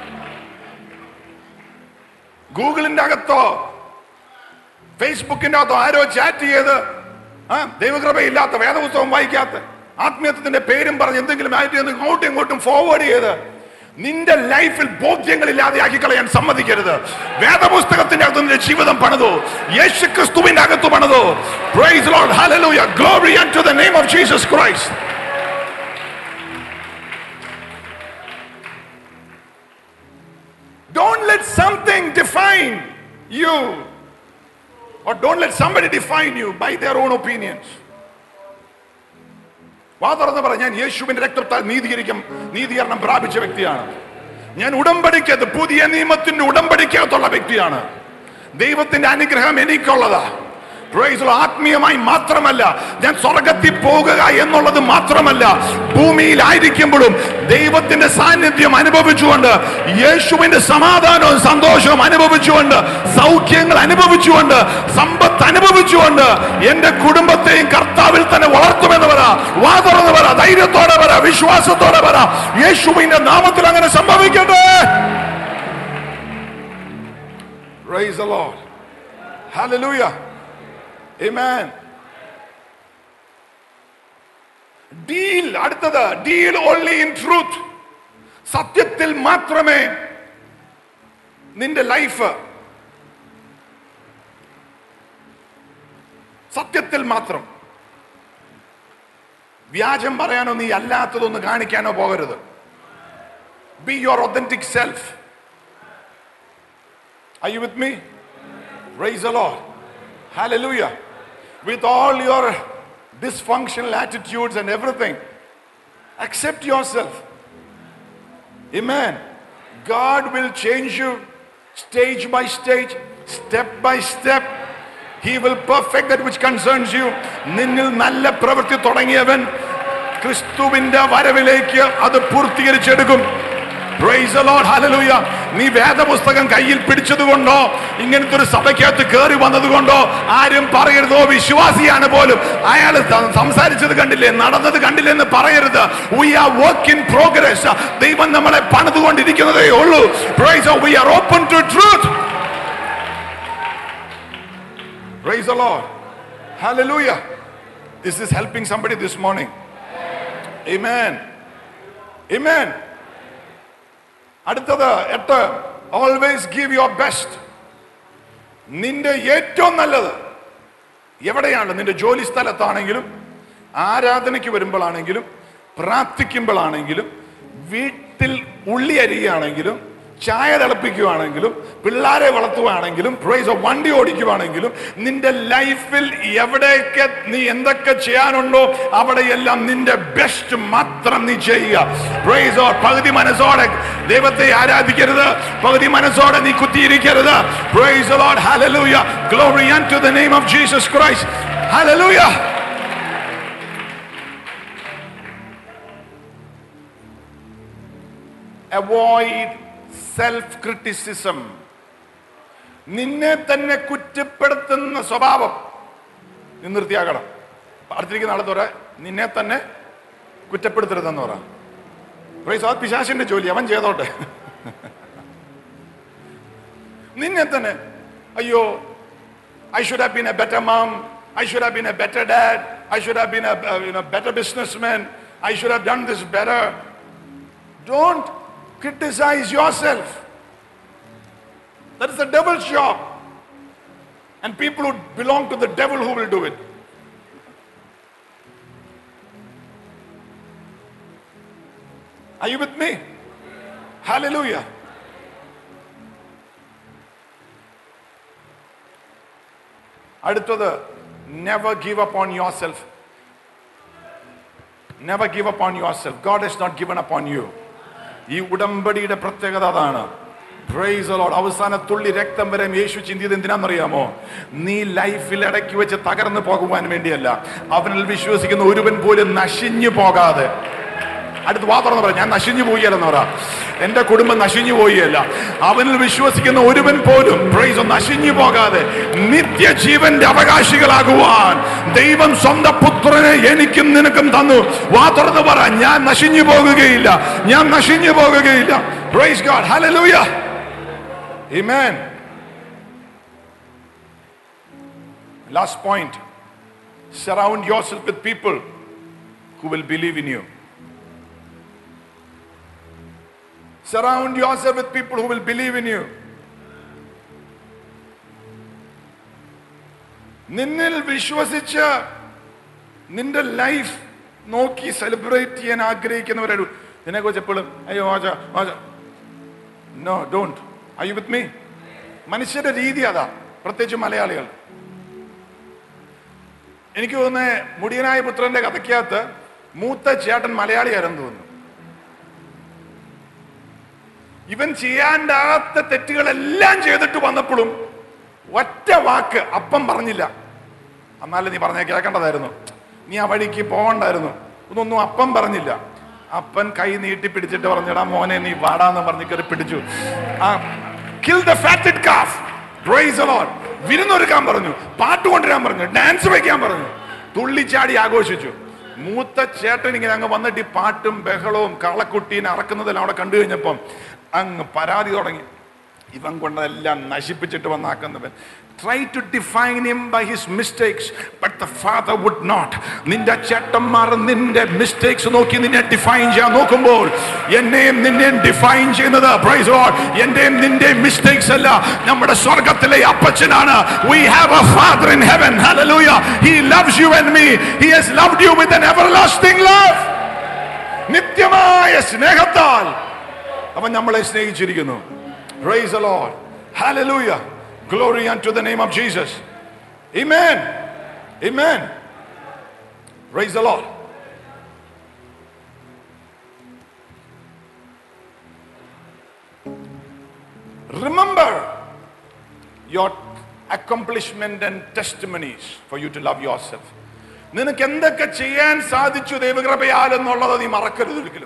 ഗൂഗിളിന്റെ അകത്തോ ഫേസ്ബുക്കിന്റെ അകത്തോ ആരോ ചാറ്റ് ചെയ്ത് ആ ദൈവകൃപയില്ലാത്ത വേദപുസ്തകം വായിക്കാത്ത ആത്മീയത്വത്തിന്റെ പേരും പറഞ്ഞ് എന്തെങ്കിലും ആയിട്ട് ചെന്ന് ഇങ്ങോട്ടും ഇങ്ങോട്ടും ഫോർവേഡ് ചെയ്ത് നിന്റെ ലൈഫിൽ ബോധ്യങ്ങളില്ലാതെ ആക്കി കളയാൻ സമ്മതിക്കരുത് വേദപുസ്തകത്തിന്റെ അകത്ത് നിന്റെ ജീവിതം പണിതു യേശു ക്രിസ്തുവിന്റെ അകത്ത് പണിതു praise Lord hallelujah glory to the name of Jesus Christ Don't let something define you. Or don't let somebody define you by their own opinions. വാ തുറന്ന് പറ ഞാൻ യേശുവിന്റെ രക്തത്താൽ നീതീകരിക്കും നീതീകരണം പ്രാപിച്ച വ്യക്തിയാണ് ഞാൻ ഉടമ്പടിക്കകത്ത് പുതിയ നിയമത്തിന്റെ ഉടമ്പടിക്കകത്തുള്ള വ്യക്തിയാണ് ദൈവത്തിന്റെ അനുഗ്രഹം എനിക്കുള്ളതാ Praise the Lord. ആത്മീയമായി മാത്രമല്ല ഞാൻ സ്വർഗത്തിൽ പോകുക എന്നുള്ളത് മാത്രമല്ല ഭൂമിയിലായിരിക്കുമ്പോഴും ദൈവത്തിന്റെ സാന്നിധ്യം അനുഭവിച്ചുകൊണ്ട് യേശുവിന്റെ സമാധാനവും സന്തോഷവും അനുഭവിച്ചുകൊണ്ട് സൗഖ്യങ്ങൾ അനുഭവിച്ചുകൊണ്ട് സമ്പത്ത് അനുഭവിച്ചുകൊണ്ട് എന്റെ കുടുംബത്തെയും കർത്താവിൽ തന്നെ വളർത്തുമെന്ന് പറ വാ തുറന്ന് പറ ധൈര്യത്തോടെ പറ വിശ്വാസത്തോടെ പറ യേശുവിന്റെ നാമത്തിൽ അങ്ങനെ സംഭവിക്കട്ടെ Praise the Lord. Hallelujah. Amen. Deal അടുത്തത് ഡീൽ ഓൺലി ഇൻ ട്രൂത്ത് സത്യത്തിൽ മാത്രമേ നിന്റെ ലൈഫ് സത്യത്തിൽ മാത്രം വ്യാജം പറയാനോ നീ അല്ലാത്തതൊന്ന് കാണിക്കാനോ പോകരുത് be your authentic self Are you with me? Praise the Lord. Hallelujah. With all your dysfunctional attitudes and everything. Accept yourself. Amen. God will change you stage by stage, step by step. He will perfect that which concerns you. നിന്നിൽ നല്ല പ്രവൃത്തി തുടങ്ങിയവൻ ക്രിസ്തുവിന്റെ വരവിലേക്ക് അത് പൂർത്തീകരിച്ചെടുക്കും Praise the Lord. Hallelujah. നീ വേദപുസ്തകം കയ്യിൽ പിടിച്ചതുകൊണ്ടോ ഇങ്ങനത്തെ ഒരു സഭയ്ക്കകത്ത് കയറി വന്നതുകൊണ്ടോ ആരും പറയരുതോ വിശ്വാസിയാണ് പോലും അയാൾ സംസാരിച്ചത് കണ്ടില്ലേ നടന്നത് കണ്ടില്ലേ എന്ന് പറയരുത് we are work in progress ദൈവം നമ്മളെ പണിതുകൊണ്ടിരിക്കുന്നതേ ഉള്ളൂ praise we are open to truth Praise the Lord. Hallelujah. This is helping somebody this morning. Amen. Amen. അടുത്തത് എട്ട് ഓൾവേസ് ഗീവ് യുവർ ബെസ്റ്റ് നിന്റെ ഏറ്റവും നല്ലത് എവിടെയാണ് നിന്റെ ജോലി സ്ഥലത്താണെങ്കിലും ആരാധനയ്ക്ക് വരുമ്പോഴാണെങ്കിലും പ്രാർത്ഥിക്കുമ്പോഴാണെങ്കിലും വീട്ടിൽ ഉള്ളി അരിയുകയാണെങ്കിലും ചായ തിളപ്പിക്കുകയാണെങ്കിലും പിള്ളാരെ വളർത്തുകയാണെങ്കിലും പ്രൈസ് വണ്ടി ഓടിക്കുകയാണെങ്കിലും നിന്റെ ലൈഫിൽ എവിടെയൊക്കെ നീ എന്തൊക്കെ ചെയ്യാനുണ്ടോ അവിടെയെല്ലാം നിന്റെ ബെസ്റ്റ് മാത്രം നീ ചെയ്യുക പ്രൈസ് പകുതി മനസ്സോടെ ദൈവത്തെ ആരാധിക്കരുത് പകുതി മനസ്സോടെ നീ കുത്തിയിരിക്കരുത് praise Lord hallelujah glory to the name of Jesus Christ hallelujah avoid self criticism നിന്നെ തന്നെ കുറ്റപ്പെടുത്തുന്ന സ്വഭാവം നീ നിർത്തിയാക്കണം അടുത്തിരിക്കുന്ന ആളത്തോറ നിന്നെ തന്നെ കുറ്റപ്പെടുത്തരുതെന്ന് പറ പ്രൈസ് ആ പിശാശിന്റെ ജോലി അവൻ ചെയ്തോട്ടെ നിന്നെ തന്നെ അയ്യോ I should have been a better mom I should have been a better dad I should have been a better businessman I should have done this better Don't criticize yourself. That is the devil's job. And people who belong to the devil who will do it. Are you with me? Hallelujah. അടുത്തത് never give up on yourself never give up on yourself God has not given up on you ഈ ഉടമ്പടിയുടെ പ്രത്യേകത അതാണ് Praise the Lord. അവസാന തുള്ളി രക്തം വരെ യേശു ചിന്തിയത് എന്തിനാണെന്നറിയാമോ നീ ലൈഫിൽ ഇടയ്ക്ക് വെച്ച് തകർന്നു പോകുവാൻ വേണ്ടിയല്ല അവനിൽ വിശ്വസിക്കുന്ന ഒരുവൻ പോലും നശിഞ്ഞു പോകാതെ അടുത്ത് വാ തുറന്ന് പറ ഞാൻ നശിഞ്ഞു പോയില്ലെന്ന് പറ എന്റെ കുടുംബം നശിഞ്ഞു പോയില്ല അവനിൽ വിശ്വസിക്കുന്ന ഒരുവൻ പോലും പ്രൈസ് നശിഞ്ഞു പോകാതെ നിത്യജീവന്റെ അവകാശികളാകുവാൻ ദൈവം സ്വന്തം പുത്രനെ എനിക്കും നിനക്കും തന്നു വാ തുറന്ന് പറ ഞാൻ നശിഞ്ഞു പോകുകയില്ല ഞാൻ നശിഞ്ഞു പോകുകയില്ല praise God hallelujah amen last point surround yourself with people who will believe in you Surround yourself with people who will believe in you. നിന്നിൽ വിശ്വസിച്ച് നിന്റെ ലൈഫ് നോക്കി സെലിബ്രേറ്റ് ചെയ്യാൻ ആഗ്രഹിക്കുന്നവരോട് ഇതിനെ കുറിച്ച് എപ്പോഴും അയ്യോ ആച ആച no don't I you with me മനുഷ്യരുടെ രീതി അതാ പ്രത്യേകിച്ച് മലയാളികൾ എനിക്ക് തോന്നുന്നത് മുടിയനായ പുത്രന്റെ കഥയ്ക്കകത്ത് മൂത്ത ചേട്ടൻ മലയാളിയായിരുന്നു തോന്നുന്നു ഇവൻ ചെയ്യാണ്ടാത്ത തെറ്റുകളെല്ലാം ചെയ്തിട്ട് വന്നപ്പോഴും ഒറ്റ വാക്ക് അപ്പം പറഞ്ഞില്ല എന്നാലും നീ പറഞ്ഞ കേൾക്കേണ്ടതായിരുന്നു നീ ആ വഴിക്ക് പോകണ്ടായിരുന്നു ഒന്നൊന്നും അപ്പം പറഞ്ഞില്ല അപ്പൻ കൈ നീട്ടി പിടിച്ചിട്ട് പറഞ്ഞടാ മോനെ നീ വാടാന്ന് പറഞ്ഞ് കയറി പിടിച്ചു ആ kill the fatted calf praise Lord വിരുന്നൊരുക്കാൻ പറഞ്ഞു പാട്ട് കൊണ്ടുവരാൻ പറഞ്ഞു ഡാൻസ് വയ്ക്കാൻ പറഞ്ഞു തുള്ളിച്ചാടി ആഘോഷിച്ചു മൂത്ത ചേട്ടൻ ഇങ്ങനെ അങ്ങ് വന്നിട്ട് ഈ പാട്ടും ബഹളവും കളക്കുട്ടീനെ അറക്കുന്നതെല്ലാം അവിടെ കണ്ടു കഴിഞ്ഞപ്പം അങ്ങ് പരാതി തുടങ്ങി ഇവൻ കൊണ്ടതെല്ലാം നശിപ്പിച്ചിട്ട് വന്നാക്കുന്നവൻ try to define him by his mistakes but the father would not നിന്റെ ചേട്ടന്മാർ നിന്റെ മിസ്റ്റേക്സ് നോക്കി നിന്നെ ഡിഫൈൻ ചെയ്യാൻ നോക്കുമ്പോൾ എന്നെയും നിന്നെയും ഡിഫൈൻ ചെയ്യുന്നത് പ്രൈസ് ലോർഡ് എന്റെയും നിന്റെയും മിസ്റ്റേക്സ് അല്ല നമ്മുടെ സ്വർഗത്തിലെ അപ്പച്ചനാണ് we have a father in heaven hallelujah he loves you and me he has loved you with an everlasting love നിത്യമായ സ്നേഹത്താൽ അവൻ നമ്മളെ സ്നേഹിച്ചിരിക്കുന്നു Praise the Lord. Hallelujah. Glory unto the name of Jesus. Amen. Amen. Praise the Lord. Remember your accomplishment and testimonies for you to love yourself. നിനക്ക് എന്തൊക്കെ ചെയ്യാൻ സാധിച്ചു ദൈവകൃപയാൽ എന്നുള്ളത് നീ മറക്കരുത് ഒരിക്കലും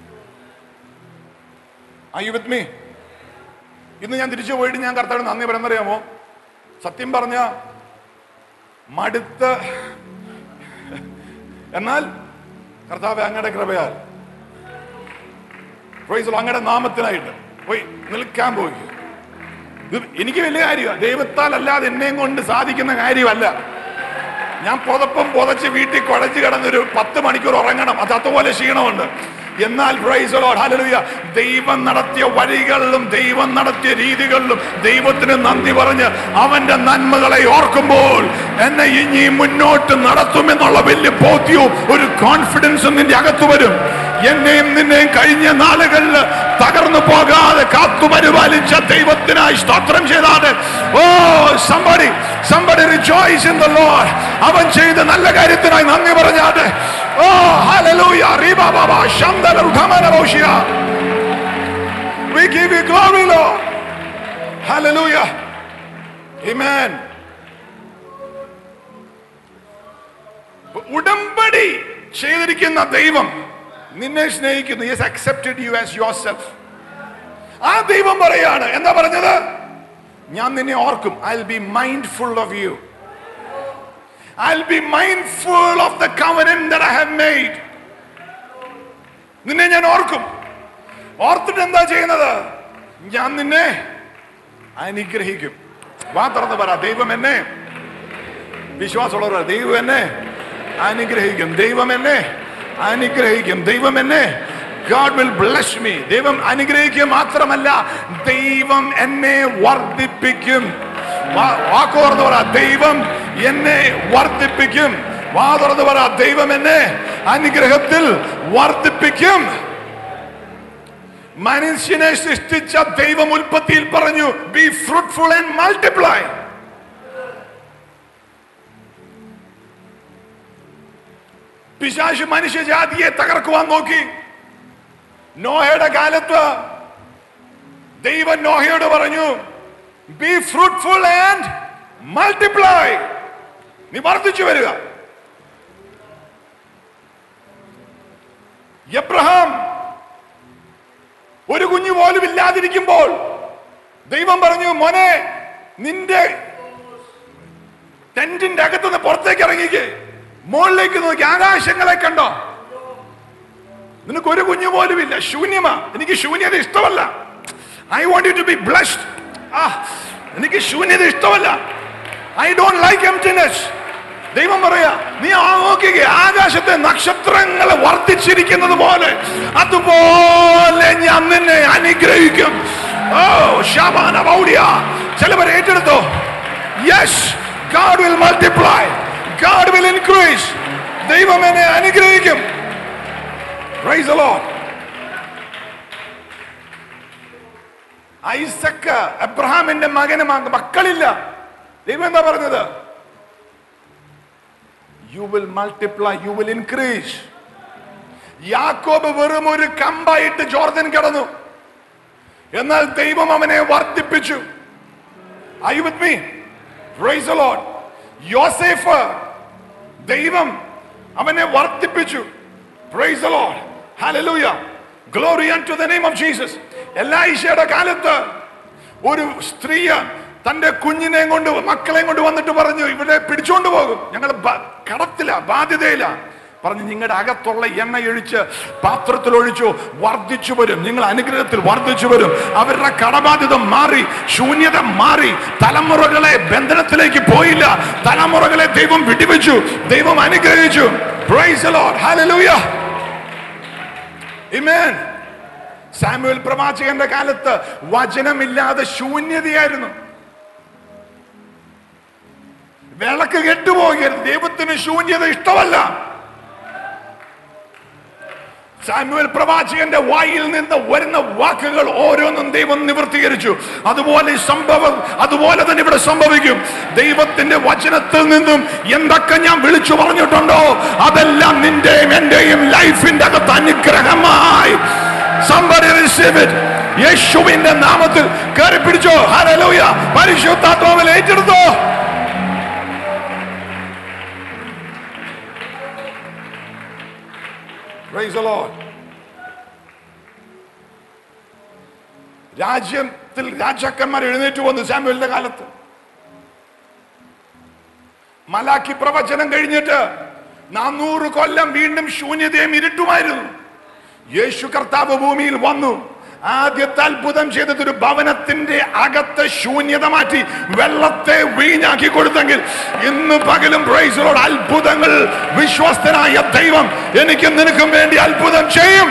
Are you with me? ഇന്ന് ഞാൻ തിരിച്ചു പോയിട്ട് ഞാൻ കർത്താവിന് നന്ദി പറയുന്നറിയാമോ സത്യം പറഞ്ഞ മടുത്ത് എന്നാൽ കർത്താവ് അങ്ങയുടെ കൃപയാൽ Praise the Lord. അങ്ങയുടെ നാമത്തിനായിട്ട് പോയി നിൽക്കാൻ പോയി ഇത് എനിക്ക് വലിയ കാര്യമാണ് ദൈവത്താൽ അല്ലാതെ എന്നെയും കൊണ്ട് സാധിക്കുന്ന കാര്യമല്ല ഞാൻ പുതപ്പം പുതച്ച് വീട്ടിൽ കുഴച്ച് കിടന്നൊരു പത്ത് മണിക്കൂർ ഉറങ്ങണം അത് അതുപോലെ ക്ഷീണമുണ്ട് എന്നാൽ പ്രൈസ് ലോഡ് ഹല്ലേലൂയ ദൈവം നടത്തിയ വഴികളിലും ദൈവം നടത്തിയ രീതികളിലും ദൈവത്തിന് നന്ദി പറഞ്ഞ് അവന്റെ നന്മകളെ ഓർക്കുമ്പോൾ എന്നെ ഇനി മുന്നോട്ട് നടത്തുമെന്നുള്ള വലിയ ബോധ്യവും ഒരു കോൺഫിഡൻസും നിന്റെ അകത്ത് വരും എന്നെയും നിന്നെയും കഴിഞ്ഞ നാളുകളിൽ തകർന്നു പോകാതെ കാത്തു പരിപാലിച്ച ദൈവത്തിനായി സ്തോത്രം ചെയ്താതെ oh somebody somebody rejoice in the Lord അവൻ ചെയ്ത നല്ല കാര്യത്തിനായി നന്ദി പറഞ്ഞാതെ ഓ ഹല്ലേലൂയ റീബ ബാബ ശംദല ഉഠമന ബോഷിയ We give you glory, Lord. Hallelujah. Amen. ഉടമ്പടി ചെയ്തിരിക്കുന്ന ദൈവം നിന്നെ സ്നേഹിക്കുന്നു yes accepted you as yourself ആ ദൈവം പറയാണ് എന്താ പറഞ്ഞത് ഞാൻ നിന്നെ ഓർക്കും I be mindful of you I be mindful of the covenant that I have made നിന്നെ ഞാൻ ഓർക്കും ഓർത്തിട്ട് എന്താ ചെയ്യുന്നത് ഞാൻ നിന്നെ അനുഗ്രഹിക്കും വാ തുറന്ന് പറ ദൈവം എന്നെ വിശ്വാസമുള്ളവർ ദൈവം എന്നെ അനുഗ്രഹിക്കും ദൈവം എന്നെ അനുഗ്രഹിക്കും ദൈവം എന്നെ ഗാഡ് വിൽ ബ്ലസ് മീ ദൈവം അനുഗ്രഹിക്കുക മാത്രമല്ല ദൈവം എന്നെ വർദ്ധിപ്പിക്കും വാ- വാക്ക് തുറന്ന് പറ ദൈവം എന്നെ വർദ്ധിപ്പിക്കും വാ തുറന്ന് പറ ദൈവം എന്നെ അനുഗ്രഹത്തിൽ വർദ്ധിപ്പിക്കും മനുഷ്യനെ സൃഷ്ടിച്ച ദൈവം ഉൽപ്പത്തിയിൽ പറഞ്ഞു ബി ഫ്രൂട്ട്ഫുൾ ആൻഡ് മൾട്ടിപ്ലൈ പിശാശ് മനുഷ്യജാതിയെ തകർക്കുവാൻ നോക്കി നോഹയുടെ കാലത്ത് ദൈവം നോഹയോട് പറഞ്ഞു ബി ഫ്രൂട്ട്ഫുൾ ആൻഡ് മൾട്ടിപ്ലൈ നീ വർദ്ധിച്ചു വരിക എബ്രഹാം ഒരു കുഞ്ഞു പോലും ഇല്ലാതിരിക്കുമ്പോൾ ദൈവം പറഞ്ഞു മോനെ നിന്റെ ടെന്റിന്റെ അകത്തുനിന്ന് പുറത്തേക്ക് ഇറങ്ങിക്ക് മുകളിലേക്ക് നോക്കി ആകാശങ്ങളെ കണ്ടോ നിനക്ക് ഒരു കുഞ്ഞു പോലും ഇല്ല ശൂന്യമാ എനിക്ക് ശൂന്യത ഇഷ്ടമല്ല I want you to be blessed ആ എനിക്ക് ശൂന്യത ഇഷ്ടമല്ല ഐ ഡോണ്ട് ലൈക്ക് എംറ്റിനെസ് ദൈവം പറയാ നീ ആ നോക്കുക ആകാശത്തെ നക്ഷത്രങ്ങൾ വർദ്ധിച്ചിരിക്കുന്നത് പോലെ അതുപോലെ ഞാൻ നിന്നെ അനുഗ്രഹിക്കും ഓ ശാബാന ബൗഡിയ ചിലവർ ഏറ്റെടുത്തോ yes God will multiply God will increase ദൈവം എന്നെ അനുഗ്രഹിക്കും Praise the Lord. ഐസക്ക് അബ്രഹാമിന്റെ മകന് മക- മക്കളില്ല ദൈവം എന്താ പറഞ്ഞത് you will multiply you will increase യാക്കോബ് വെറും ഒരു കമ്പായിട്ട് ജോർദൻ കിടന്നു എന്നാൽ ദൈവം അവനെ വർദ്ധിപ്പിച്ചു I with me praise the Lord. യോസേഫ് ദൈവം അവനെ വർദ്ധിപ്പിച്ചു പ്രൈസ് the Lord. Hallelujah. Glory unto the name of Jesus. എലൈഷയുടെ കാലത്ത് ഒരു സ്ത്രീ തന്റെ കുഞ്ഞിനെ കൊണ്ട് മക്കളെയും കൊണ്ട് വന്നിട്ട് പറഞ്ഞു ഇവിടെ പിടിച്ചോണ്ട് പോകും ഞങ്ങൾ കടത്തില ബാധ്യതയില്ല പറഞ്ഞു നിങ്ങളുടെ അകത്തുള്ള എണ്ണ ഒഴിച്ച് പാത്രത്തിൽ ഒഴിച്ചു വർദ്ധിച്ചു വരും നിങ്ങൾ അനുഗ്രഹത്തിൽ വർദ്ധിച്ചു വരും അവരുടെ കടബാധ്യത മാറി ശൂന്യത മാറി തലമുറകളെ ബന്ധനത്തിലേക്ക് പോയില്ല തലമുറകളെ ദൈവം വിടിവെച്ചു ദൈവം അനുഗ്രഹിച്ചു Praise the Lord. Hallelujah. Amen. Samuel പ്രവാചകന്റെ കാലത്ത് വചനമില്ലാതെ ശൂന്യതയായിരുന്നു വിളക്ക് കെട്ടുപോകരുത് ദൈവത്തിന് ശൂന്യത ഇഷ്ടമല്ല സാമുവൽ പ്രവാചകന്റെ വായിൽ നിന്ന് വരുന്ന വാക്കുകൾ ഓരോന്നും ദൈവം നിവർത്തീകരിച്ചു അതുപോലെ ഈ സംഭവം അതുപോലെ തന്നെ ഇവിടെ സംഭവിക്കും ദൈവത്തിന്റെ വചനത്തിൽ നിന്നും എന്തൊക്കെ ഞാൻ വിളിച്ചു പറഞ്ഞിട്ടുണ്ടോ അതെല്ലാം നിന്റെയും എന്റെയും ലൈഫിന്റെ അകത്ത് അനുഗ്രഹമായി Somebody receive it. യേശുവിന്റെ നാമത്തിൽ കയറി പിടിച്ചോ ഹല്ലേലൂയ പരിശുദ്ധാത്മാവിൽ ഏറ്റെടുത്തോ Praise the Lord. രാജ്യത്തിൽ രാജാക്കന്മാർ എഴുന്നേറ്റ് വന്നു സാമുവലിന്റെ കാലത്ത് മലാക്കി പ്രവചനം കഴിഞ്ഞിട്ട് നാനൂറ് കൊല്ലം വീണ്ടും ശൂന്യതയും ഇരുട്ടുമായിരുന്നു യേശു കർത്താവ് ഭൂമിയിൽ വന്നു ആദ്യത്തെ അത്ഭുതം ചെയ്തത് ഒരു ഭവനത്തിന്റെ അകത്തെ ശൂന്യത മാറ്റി വെള്ളത്തെ വീഞ്ഞാക്കി കൊടുത്തെങ്കിൽ ഇന്ന് പകലും പ്രൈസറോട് അത്ഭുതങ്ങൾ വിശ്വസ്തനായ ദൈവം എനിക്ക് നിനക്കും വേണ്ടി അത്ഭുതം ചെയ്യും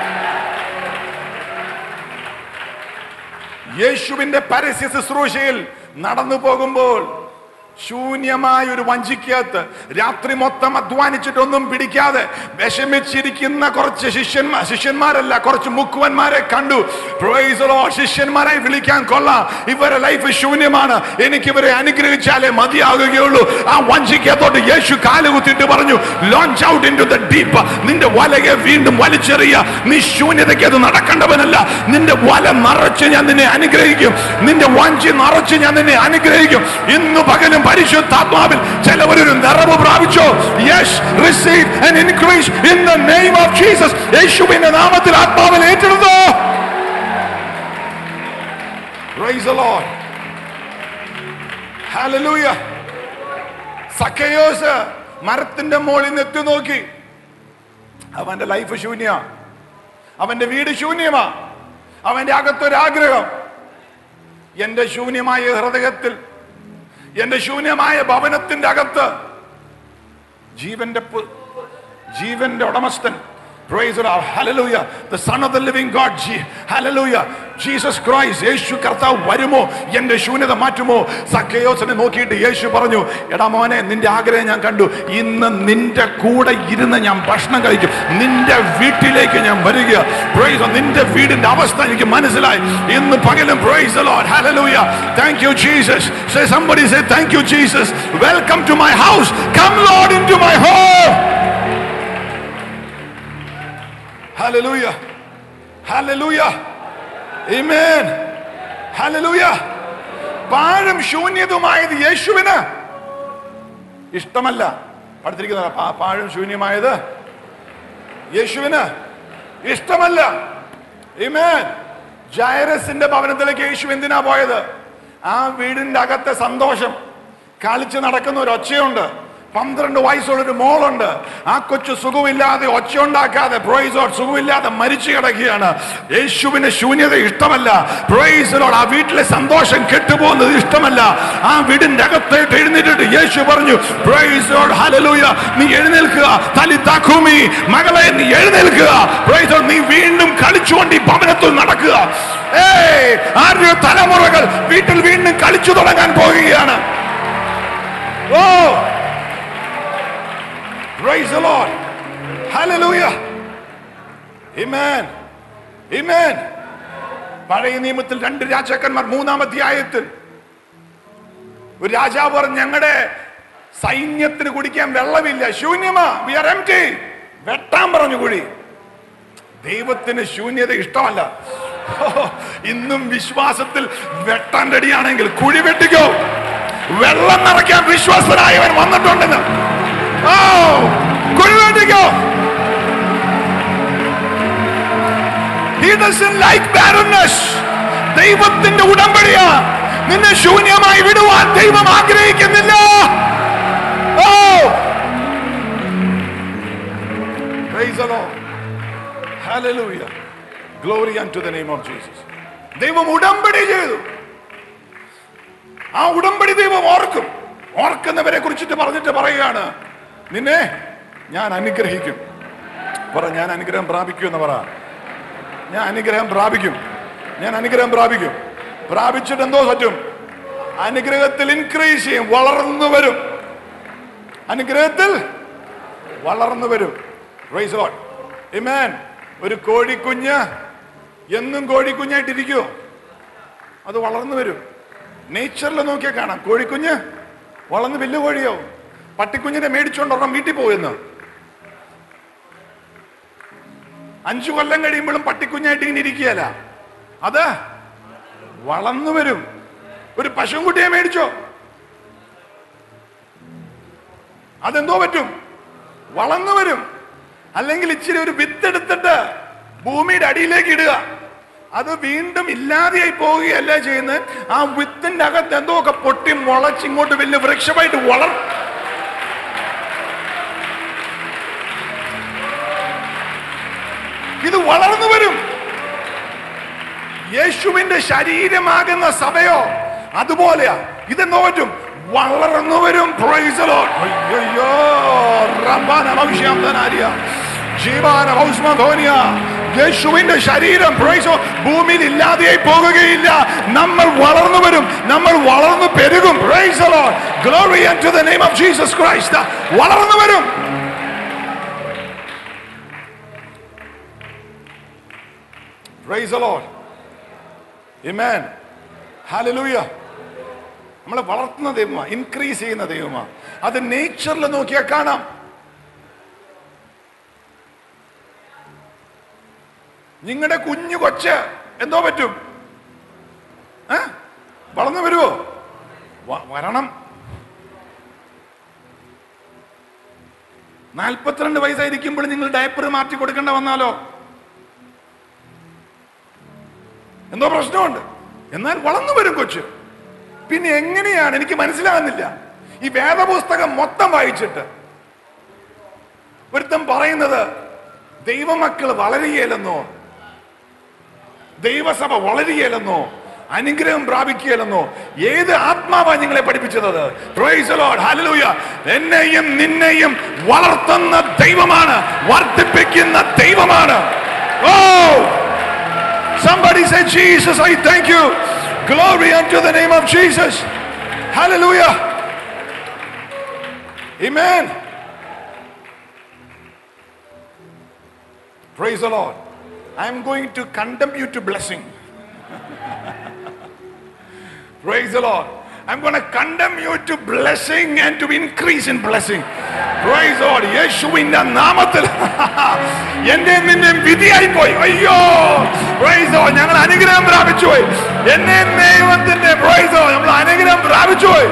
യേശുവിന്റെ പരസ്യ ശുശ്രൂഷയിൽ നടന്നു പോകുമ്പോൾ ശൂന്യമായ ഒരു വഞ്ചിക്കകത്ത് രാത്രി മൊത്തം അധ്വാനിച്ചിട്ടൊന്നും പിടിക്കാതെ വിഷമിച്ചിരിക്കുന്ന കുറച്ച് ശിഷ്യന്മാർ ശിഷ്യന്മാരല്ല കുറച്ച് മുക്കുവന്മാരെ കണ്ടു Praise the Lord. ശിഷ്യന്മാരായി വിളിക്കാൻ കൊള്ളാം ഇവരെ ലൈഫ് ശൂന്യമാണ് എനിക്ക് ഇവരെ അനുഗ്രഹിച്ചാലേ മതിയാകുകയുള്ളൂ ആ വഞ്ചിക്കകത്തോട്ട് യേശു കാലുകുത്തിട്ട് പറഞ്ഞു launch out into the deep നിന്റെ വലയെ വീണ്ടും വലിച്ചെറിയ നീ ശൂന്യതയ്ക്ക് അത് നടക്കേണ്ടവനല്ല നിന്റെ വല നിറച്ച് ഞാൻ നിന്നെ അനുഗ്രഹിക്കും നിന്റെ വഞ്ചി നിറച്ച് ഞാൻ നിന്നെ അനുഗ്രഹിക്കും ഇന്ന് പകലും പരിശുദ്ധാത്മാവിൽ ചിലവരൊരു നിറവ് പ്രാപിച്ചോ yes receive and increase in the name of Jesus യേശുവിന്റെ നാമത്തിൽ ആത്മാവിൽ ഏറ്റെടുത്തോ Praise the Lord. Hallelujah. സക്കയോസ് മരത്തിന്റെ മുകളിൽ നിന്ന് എത്തി നോക്കി അവന്റെ ലൈഫ് ശൂന്യ അവന്റെ വീട് ശൂന്യമാ അവന്റെ അകത്തൊരാഗ്രഹം എന്റെ ശൂന്യമായ ഹൃദയത്തിൽ എന്റെ ശൂന്യമായ ഭവനത്തിന്റെ അകത്ത് ജീവന്റെ പു- ജീവന്റെ ഉടമസ്ഥൻ Praise the Lord. Hallelujah. The Son of the Living God. Je- Hallelujah. Jesus Christ. യേശു കർത്താവ് വരുമോ എന്റെ ശൂന്യത മാറ്റുമോ സക്കയോസിനെ നോക്കിയിട്ട് യേശു പറഞ്ഞു എടാ മോനെ നിന്റെ ആഗ്രഹം ഞാൻ കണ്ടു ഇന്ന് നിന്റെ കൂടെ ഇരുന്ന് ഞാൻ ഭക്ഷണം കഴിക്കും നിന്റെ വീട്ടിലേക്ക് ഞാൻ വരിക Praise the Lord. നിന്റെ വീടിന്റെ അവസ്ഥ എനിക്ക് മനസ്സിലായി ഇന്ന് പകലും Praise the Lord. Hallelujah. Thank you Jesus. Say somebody say thank you Jesus. Welcome to my house. Come Lord into my home. Hallelujah. Hallelujah. Amen. Hallelujah. പാഴും ശൂന്യതുമായത് യേശുവിന് ഇഷ്ടമല്ല അടുത്തിരിക്കുന്ന പാ- പാഴും ശൂന്യമായത് യേശുവിന് ഇഷ്ടമല്ല Amen. ജൈറസിന്റെ ഭവനത്തിലേക്ക് യേശു എന്തിനാ പോയത് ആ വീടിന്റെ അകത്തെ സന്തോഷം കളിച്ച് നടക്കുന്ന ഒരു ഒച്ചയുണ്ട് പന്ത്രണ്ട് വയസ്സുള്ള ഒരു മോളുണ്ട് ആ കൊച്ചു സുഖമില്ലാതെ ഒച്ചയുണ്ടാക്കാതെ പ്രോയിസോട് സുഖമില്ലാതെ മരിച്ചു കിടക്കുകയാണ് യേശുവിന് ശൂന്യത ഇഷ്ടമല്ല പ്രോയിസോട് ആ വീട്ടിലെ സന്തോഷം കെട്ടുപോകുന്നത് ഇഷ്ടമല്ല ആ വീടിന്റെ അകത്തേട്ട് എഴുന്നേറ്റിട്ട് യേശു പറഞ്ഞു പ്രോയിസോട് ഹലലൂയ നീ എഴുന്നേൽക്കുക തലിത്താഖൂമി മകളെ നീ എഴുന്നേൽക്കുക പ്രോയിസോട് നീ വീണ്ടും കളിച്ചുകൊണ്ട് ഈ ഭവനത്തിൽ നടക്കുക ഏയ് ആരുടെ തലമുറകൾ വീട്ടിൽ വീണ്ടും കളിച്ചു തുടങ്ങാൻ പോകുകയാണ് ഓ Praise the Lord. Hallelujah. Amen. Amen. പഴയ നിയമത്തിൽ രണ്ട് രാജാക്കന്മാർ മൂന്നാം അധ്യായത്തിൽ ഒരു രാജാവ് പറഞ്ഞു ഞങ്ങളുടെ സൈന്യത്തിന് കുടിക്കാൻ വെള്ളമില്ല ശൂന്യമാ വി ആർ എം ടി വെട്ടാൻ പറഞ്ഞു കുഴി ദൈവത്തിന് ശൂന്യത ഇഷ്ടമല്ല ഓ, ഇന്നും വിശ്വാസത്തിൽ വെട്ടാൻ റെഡിയാണെങ്കിൽ കുഴി വെട്ടിക്കോ വെള്ളം നിറയ്ക്കാൻ വിശ്വാസനായവൻ വന്നിട്ടുണ്ടെന്ന് ഓ കുഴി വെട്ടിക്കോ He doesn't like barrenness. ദൈവത്തിന്റെ ഉടമ്പടിയാ നിന്നെ ശൂന്യമായി വിടുവാൻ ദൈവം ആഗ്രഹിക്കുന്നില്ല ഓ Praise the Lord. Hallelujah. Glory unto the name of Jesus. ദൈവം ഉടമ്പടി ചെയ്തു ആ ഉടമ്പടി ദൈവം ഓർക്കും ഓർക്കുന്നവരെ കുറിച്ചിട്ട് പറഞ്ഞിട്ട് പറയുകയാണ് നിന്നെ ഞാൻ അനുഗ്രഹിക്കും പറ ഞാൻ അനുഗ്രഹം പ്രാപിക്കും എന്ന് പറ ഞാൻ അനുഗ്രഹം പ്രാപിക്കും ഞാൻ അനുഗ്രഹം പ്രാപിക്കും പ്രാപിച്ചിട്ട് എന്തോ പറ്റും അനുഗ്രഹത്തിൽ ഇൻക്രീസ് ചെയ്യും വളർന്നു വരും അനുഗ്രഹത്തിൽ വളർന്നു വരും Praise God. Amen. ഒരു കോഴിക്കുഞ്ഞ് എന്നും കോഴിക്കുഞ്ഞായിട്ടിരിക്കുവോ അത് വളർന്നു വരും നേച്ചറിൽ നോക്കിയാൽ കാണാം കോഴിക്കുഞ്ഞ് വളർന്ന് വലിയ കോഴിയോ പട്ടിക്കുഞ്ഞിനെ മേടിച്ചോണ്ട് ഒരെണ്ണം വീട്ടിൽ പോയെന്ന് അഞ്ചു കൊല്ലം കഴിയുമ്പോഴും പട്ടിക്കുഞ്ഞായിട്ട് ഇങ്ങനെ ഇരിക്കുകയല്ല അത് വളർന്നു വരും ഒരു പശുക്കുട്ടിയെ മേടിച്ചോ അതെന്തോ പറ്റും വളർന്നു വരും അല്ലെങ്കിൽ ഇച്ചിരി ഒരു വിത്ത് എടുത്തിട്ട് ഭൂമിയുടെ അടിയിലേക്ക് ഇടുക അത് വീണ്ടും ഇല്ലാതെയായി പോവുകയല്ല ചെയ്യുന്നത് ആ വിത്തിന്റെ അകത്ത് എന്തോ ഒക്കെ പൊട്ടി മുളച്ച് ഇങ്ങോട്ട് വലിയ വൃക്ഷമായിട്ട് വളർ ഇത് വളർന്നു വരും യേശുവിന്റെ ശരീരമാകുന്ന സഭയോ അതുപോലെയാ ഇതെന്തോ പറ്റും വളർന്നു വരും Praise the Lord. അയ്യയ്യോ, റബ്ബാന ഭവിഷ്യാന്തനാരിയ, ജീവാന ഭൗസ്മധോനിയ. യേശുവിന്റെ ശരീരം praise the Lord, ഭൂമിയിൽ ഇല്ലാതെയായി പോകുകയില്ല നമ്മൾ വളർന്നു വരും നമ്മൾ വളർന്നു പെരുകും Praise the Lord. Glory unto the name of Jesus Christ. വളർന്നു വരും Praise the Lord. Amen. Hallelujah. നമ്മളെ വളർത്തുന്ന ദൈവമാ ഇൻക്രീസ് ചെയ്യുന്ന ദൈവമാ അത് നേച്ചറിൽ നോക്കിയാൽ കാണാം നിങ്ങളുടെ കുഞ്ഞു കൊച്ച് എന്തോ പറ്റും ഏ? വളർന്നു വരുവോ വ- വരണം നാൽപ്പത്തിരണ്ട് വയസ്സായിരിക്കുമ്പോൾ നിങ്ങൾ ഡയപ്പർ മാറ്റി കൊടുക്കേണ്ട വന്നാലോ എന്തോ പ്രശ്നമുണ്ട് എന്നാൽ വളർന്നു വരും കൊച്ചു പിന്നെ എങ്ങനെയാണ് എനിക്ക് മനസ്സിലാകുന്നില്ല ഈ വേദപുസ്തകം മൊത്തം വായിച്ചിട്ട് ഒരുത്തം പറയുന്നത് ദൈവമക്കൾ വളരുകയില്ലെന്നോ ദൈവസഭ വളരുകയില്ലെന്നോ അനുഗ്രഹം പ്രാപിക്കുകയില്ലെന്നോ ഏത് ആത്മാവാ നിങ്ങളെ പഠിപ്പിച്ചത് Praise the Lord. Hallelujah. എന്നെയും നിന്നെയും വളർത്തുന്ന ദൈവമാണ് വർദ്ധിപ്പിക്കുന്ന ദൈവമാണ് ഓ Somebody say, Jesus, I thank you. Glory unto the name of Jesus. Hallelujah. Amen. Praise the Lord. I am going to condemn you to blessing. Praise the Lord. I'm going to condemn you to blessing and to increase in blessing. Praise the Lord. യേശുവിന്റെ നാമത്തിൽ എന്റെ നിന്നെ വിധിയായി പോയി അയ്യോ price ഓ ഞങ്ങൾ അനുഗ്രഹം പ്രാപിച്ചു പോയി എന്നെ ദൈവത്തിന്റെ പ്രൈസ് ഓ നമ്മൾ അനുഗ്രഹം പ്രാപിച്ചു പോയി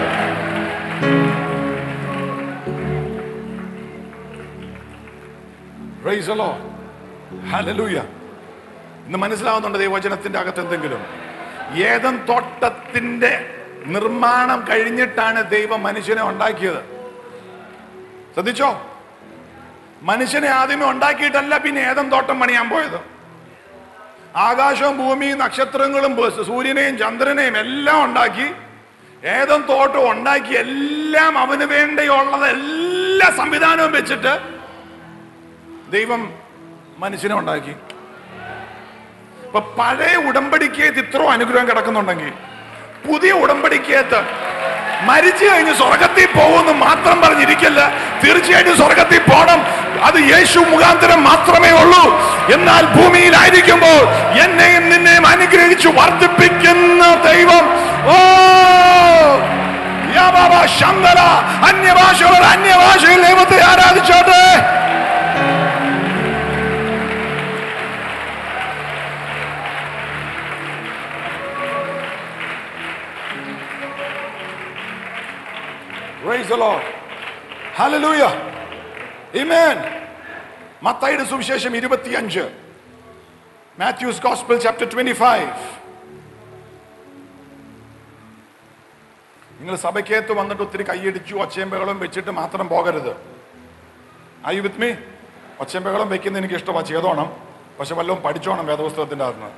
Praise the Lord. Hallelujah. ഇന്ന് മനസ്സിലാവുന്നുണ്ട് ദൈവവചനത്തിന്റെ അകത്ത് എന്തെങ്കിലും ഏതൻ തോട്ടത്തിന്റെ നിർമ്മാണം കഴിഞ്ഞിട്ടാണ് ദൈവം മനുഷ്യനെ ഉണ്ടാക്കിയത് ശ്രദ്ധിച്ചോ മനുഷ്യനെ ആദ്യമേ ഉണ്ടാക്കിയിട്ടല്ല പിന്നെ ഏതൻ തോട്ടം പണിയാൻ പോയത് ആകാശവും ഭൂമിയും നക്ഷത്രങ്ങളും ബ- സൂര്യനെയും ചന്ദ്രനെയും എല്ലാം ഉണ്ടാക്കി ഏതൻ തോട്ടം ഉണ്ടാക്കി എല്ലാം അവന് വേണ്ടിയുള്ളത് എല്ലാ സംവിധാനവും വെച്ചിട്ട് ദൈവം മനുഷ്യനെ ഉണ്ടാക്കി ഇപ്പൊ പഴയ ഉടമ്പടിക്കകത്ത് ഇത്ര അനുഗ്രഹം കിടക്കുന്നുണ്ടെങ്കിൽ പുതിയ ഉടമ്പടിക്കകത്ത് മരിച്ചു കഴിഞ്ഞ് സ്വർഗത്തിൽ പോകുമെന്ന് മാത്രം പറഞ്ഞിരിക്കല്ല തീർച്ചയായിട്ടും സ്വർഗത്തിൽ പോകണം അത് യേശു മുഖാന്തരം മാത്രമേ ഉള്ളൂ എന്നാൽ ഭൂമിയിലായിരിക്കുമ്പോൾ എന്നെയും നിന്നെയും അനുഗ്രഹിച്ചു വർദ്ധിപ്പിക്കുന്ന ദൈവം ഓ യാ ബാബ ശന്തല അന്യഭാഷകൾ അന്യഭാഷയിൽ ദൈവത്തെ ആരാധിച്ചോട്ടെ Praise the Lord. Hallelujah. Amen. മത്തായിയുടെ സുവിശേഷം ഇരുപത്തിയഞ്ച് Matthew's gospel chapter twenty five നിങ്ങൾ സഭയ്ക്കകത്ത് വന്നിട്ട് ഒത്തിരി കൈയടിച്ചു ഒച്ചയമ്പകളും വെച്ചിട്ട് മാത്രം പോകരുത് ഐ വിത്ത് മീ ഒച്ചയമ്പകളും വെക്കുന്ന എനിക്ക് ഇഷ്ടമാണ് ചെയ്തോണം പക്ഷെ വല്ലതും പഠിച്ചോണം വേദപുസ്തകത്തിന്റെ അകത്ത്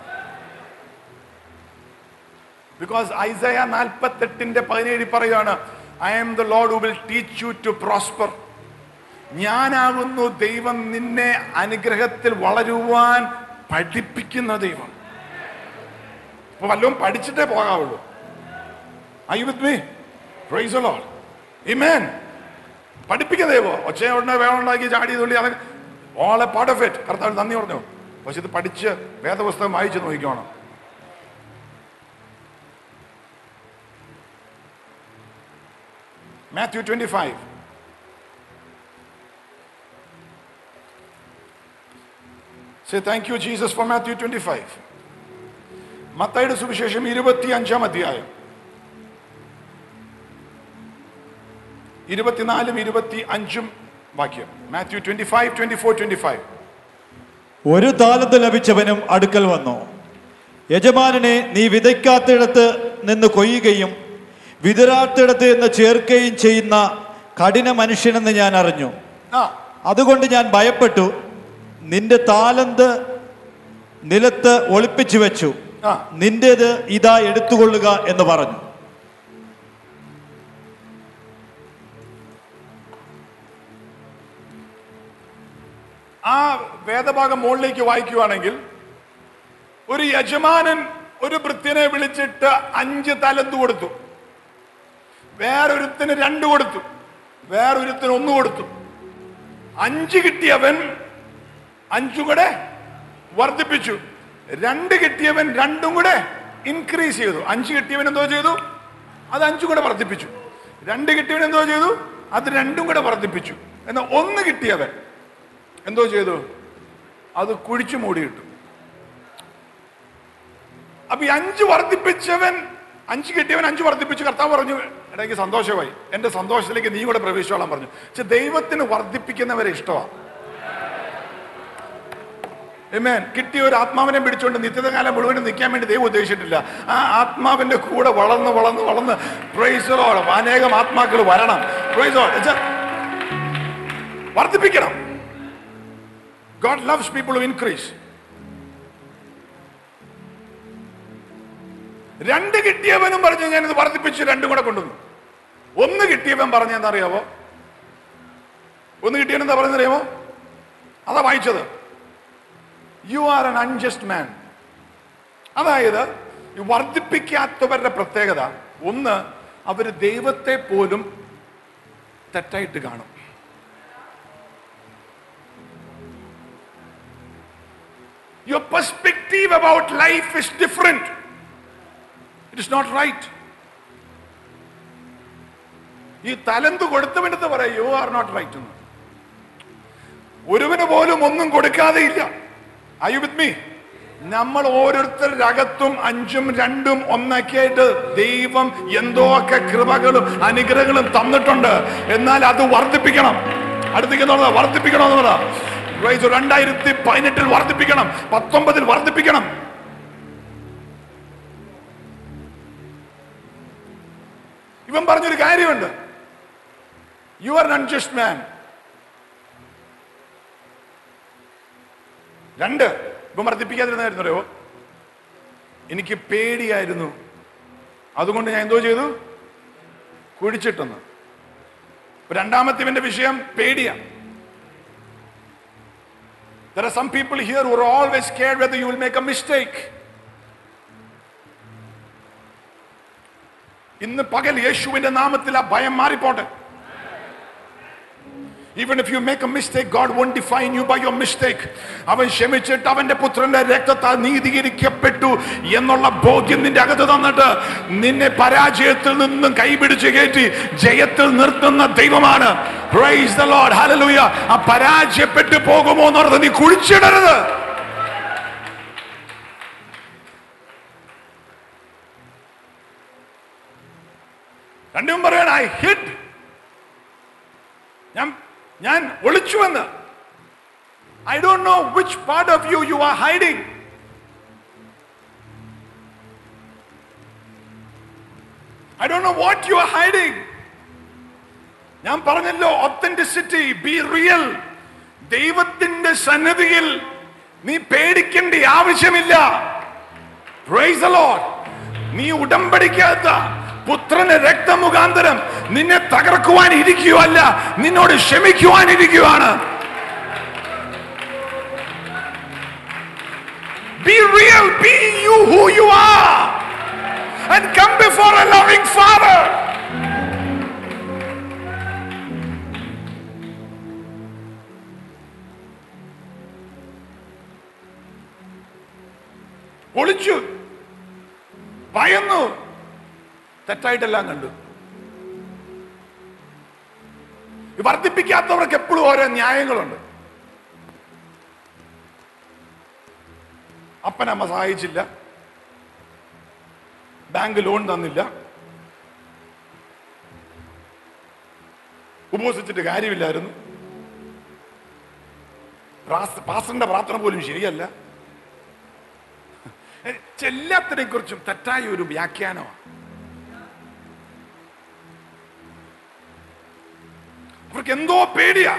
ബിക്കോസ് ഐസയ നാൽപ്പത്തെട്ടിന്റെ പതിനേഴ് പറയാണ് I am the Lord who will teach you to prosper ഞാനാകുന്നു ദൈവം നിന്നെ അനുഗ്രഹത്തിൽ വളരുവാൻ പഠിപ്പിക്കുന്ന ദൈവം ഇപ്പൊ വല്ലതും പഠിച്ചിട്ടേ പോകാവുള്ളൂ I with me praise Lord amen പഠിപ്പിക്കുന്ന ദൈവം ഒച്ച ഉടനെ വേണം ഉണ്ടാക്കി ചാടി തുള്ളി അതൊക്കെ all a part of it കർത്താവ് നന്ദി പറഞ്ഞു പക്ഷെ ഇത് പഠിച്ച് വേദപുസ്തകം വായിച്ച് നോക്കിക്കോണം Matthew twenty five Say thank you, Jesus, for Matthew 25. മത്തായിയുടെ സുവിശേഷം ഇരുപത്തി അഞ്ചാം അധ്യായം ഇരുപത്തിനാലും ഇരുപത്തി അഞ്ചും വാക്യം Matthew twenty five twenty four twenty five ഒരു താലന്ത് ലഭിച്ചവനും അടുക്കൽ വന്നു യജമാനനെ നീ വിതയ്ക്കാത്തിടത്ത് നിന്ന് കൊയ്യുകയും വിതരാത്തിടത്ത് നിന്ന് ചേർക്കുകയും ചെയ്യുന്ന കഠിന മനുഷ്യനെന്ന് ഞാൻ അറിഞ്ഞു ആ അതുകൊണ്ട് ഞാൻ ഭയപ്പെട്ടു നിന്റെ താലന്ത് നിലത്ത് ഒളിപ്പിച്ചു വെച്ചു ആ നിന്റേത് ഇതാ എടുത്തുകൊള്ളുക എന്ന് പറഞ്ഞു ആ വേദഭാഗം മുകളിലേക്ക് വായിക്കുവാണെങ്കിൽ ഒരു യജമാനൻ ഒരു ഭൃത്യനെ വിളിച്ചിട്ട് അഞ്ച് തലന്ത് കൊടുത്തു വേറൊരുത്തിന് രണ്ട് കൊടുത്തു വേറൊരുത്തിന് ഒന്ന് കൊടുത്തു അഞ്ച് കിട്ടിയവൻ അഞ്ചും കൂടെ വർദ്ധിപ്പിച്ചു രണ്ട് കിട്ടിയവൻ രണ്ടും കൂടെ ഇൻക്രീസ് ചെയ്തു അഞ്ച് കിട്ടിയവൻ എന്തോ ചെയ്തു അത് അഞ്ചും കൂടെ വർദ്ധിപ്പിച്ചു രണ്ട് കിട്ടിയവൻ എന്തോ ചെയ്തു അത് രണ്ടും കൂടെ വർദ്ധിപ്പിച്ചു എന്നാൽ ഒന്ന് കിട്ടിയവൻ എന്തോ ചെയ്തു അത് കുഴിച്ചു മൂടിയിട്ടു അപ്പൊ ഈ അഞ്ച് വർദ്ധിപ്പിച്ചവൻ അഞ്ച് കിട്ടിയവൻ അഞ്ച് വർദ്ധിപ്പിച്ച് കർത്താവ് പറഞ്ഞു എടാ എനിക്ക് സന്തോഷമായി എന്റെ സന്തോഷത്തിലേക്ക് നീ കൂടെ പ്രവേശിച്ചോളാൻ പറഞ്ഞു പക്ഷെ ദൈവത്തിന് വർദ്ധിപ്പിക്കുന്നവരെ ഇഷ്ടമാണ് Amen. കിട്ടിയ ഒരു ആത്മാവിനെ പിടിച്ചുകൊണ്ട് നിത്യതകാലം മുഴുവനും നിൽക്കാൻ വേണ്ടി ദൈവം ഉദ്ദേശിച്ചിട്ടില്ല ആ ആത്മാവിന്റെ കൂടെ വളർന്ന് വളർന്ന് വളർന്ന് പ്രൈസറോളം അനേകം ആത്മാക്കൾ വരണം പ്രൈസോ വർദ്ധിപ്പിക്കണം ഗോഡ് ലവ്സ് പീപ്പിൾ ഇൻക്രീസ് രണ്ട് കിട്ടിയവനും പറഞ്ഞു ഞാൻ ഇത് വർദ്ധിപ്പിച്ച് രണ്ടും കൂടെ കൊണ്ടുവന്നു ഒന്ന് കിട്ടിയവൻ പറഞ്ഞ എന്താ അറിയാവോ ഒന്ന് കിട്ടിയവൻ എന്താ പറയുന്നത് അറിയാമോ അതാ വായിച്ചത് you are an unjust man അതായത് ഈ വർദ്ധിപ്പിക്കാത്തവരുടെ പ്രത്യേകത ഒന്ന് അവര് ദൈവത്തെ പോലും തെറ്റായിട്ട് കാണും Your perspective about life is different. It is not right. ഈ തലന്ത് കൊടുത്തവനത്ത് പറയാം യു ആർ നോട്ട് റൈറ്റ് എന്ന് ഒരുവന് പോലും ഒന്നും കൊടുക്കാതെ ഇല്ല ഐ വിത്ത് മീ നമ്മൾ ഓരോരുത്തരുടെ അകത്തും അഞ്ചും രണ്ടും ഒന്നൊക്കെ ആയിട്ട് ദൈവം എന്തോക്കെ കൃപകളും അനുഗ്രഹങ്ങളും തന്നിട്ടുണ്ട് എന്നാൽ അത് വർദ്ധിപ്പിക്കണം അടുത്തേക്ക് വർദ്ധിപ്പിക്കണം എന്നുള്ളതാ Praise the Lord. രണ്ടായിരത്തി പതിനെട്ടിൽ വർദ്ധിപ്പിക്കണം പത്തൊമ്പതിൽ വർദ്ധിപ്പിക്കണം ഇവൻ പറഞ്ഞൊരു കാര്യമുണ്ട് യു ആർ അൺജസ്റ്റ് മാൻ രണ്ട് ഇപ്പം വർദ്ധിപ്പിക്കാതിരുന്നായിരുന്നു അറിയോ എനിക്ക് പേടിയായിരുന്നു അതുകൊണ്ട് ഞാൻ എന്തോ ചെയ്തു കുഴിച്ചിട്ടെന്ന് ഇപ്പൊ രണ്ടാമത്തെ ഇവന്റെ വിഷയം പേടിയാ There are some people here who are always scared whether you will make a mistake. ഇന്ന് പകൽ യേശുവിന്റെ നാമത്തിൽ ആ ഭയം മാറിപ്പോട്ടെ Even if you make a mistake, God won't define you by your mistake. അവൻ ക്ഷമിച്ചിട്ട് അവന്റെ പുത്രന്റെ രക്തത്താൽ നീതീകരിക്കപ്പെട്ടു എന്നുള്ള ബോധ്യം നിന്റെ അകത്ത് തന്നിട്ട് നിന്നെ പരാജയത്തിൽ നിന്നും കൈപിടിച്ച് കയറ്റി ജയത്തിൽ നിർത്തുന്ന ദൈവമാണ് Praise the Lord. Hallelujah. ആ പരാജയപ്പെട്ടു പോകുമോ എന്നോർത്ത് നീ കുഴിച്ചിടരുത് രണ്ടും പറയണ ഐ ഹിഡ് ഞാൻ ഞാൻ ഒളിച്ചുവെന്ന് I don't know which part of you you are hiding I don't know what you are hiding ഞാൻ പറഞ്ഞല്ലോ ഒത്തന്റിസിറ്റി ബി റിയൽ ദൈവത്തിന്റെ സന്നിധിയിൽ നീ പേടിക്കേണ്ട ആവശ്യമില്ല Praise the Lord. നീ ഉടമ്പടിക്കാത്ത പുത്രന് രക്തമുഖാന്തരം നിന്നെ തകർക്കുവാൻ ഇരിക്കുവല്ല നിന്നോട് ക്ഷമിക്കുവാൻ ഇരിക്കുവാണ് Be real, be you who you are, and come before a loving Father. ഒളിച്ചു ഭയന്നു തെറ്റായിട്ടെല്ലാം കണ്ടു ഈ വർദ്ധിപ്പിക്കാത്തവർക്ക് എപ്പോഴും ഓരോ ന്യായങ്ങളുണ്ട് അപ്പനമ്മ സഹായിച്ചില്ല ബാങ്ക് ലോൺ തന്നില്ല ഉപവസിച്ചിട്ട് കാര്യമില്ലായിരുന്നു പ്രാസ്- പാസ്റ്ററിന്റെ പ്രാർത്ഥന പോലും ശരിയല്ല എല്ലാത്തിനെ കുറിച്ചും തെറ്റായ ഒരു വ്യാഖ്യാനമാണ് അവർക്ക് എന്തോ പേടിയാ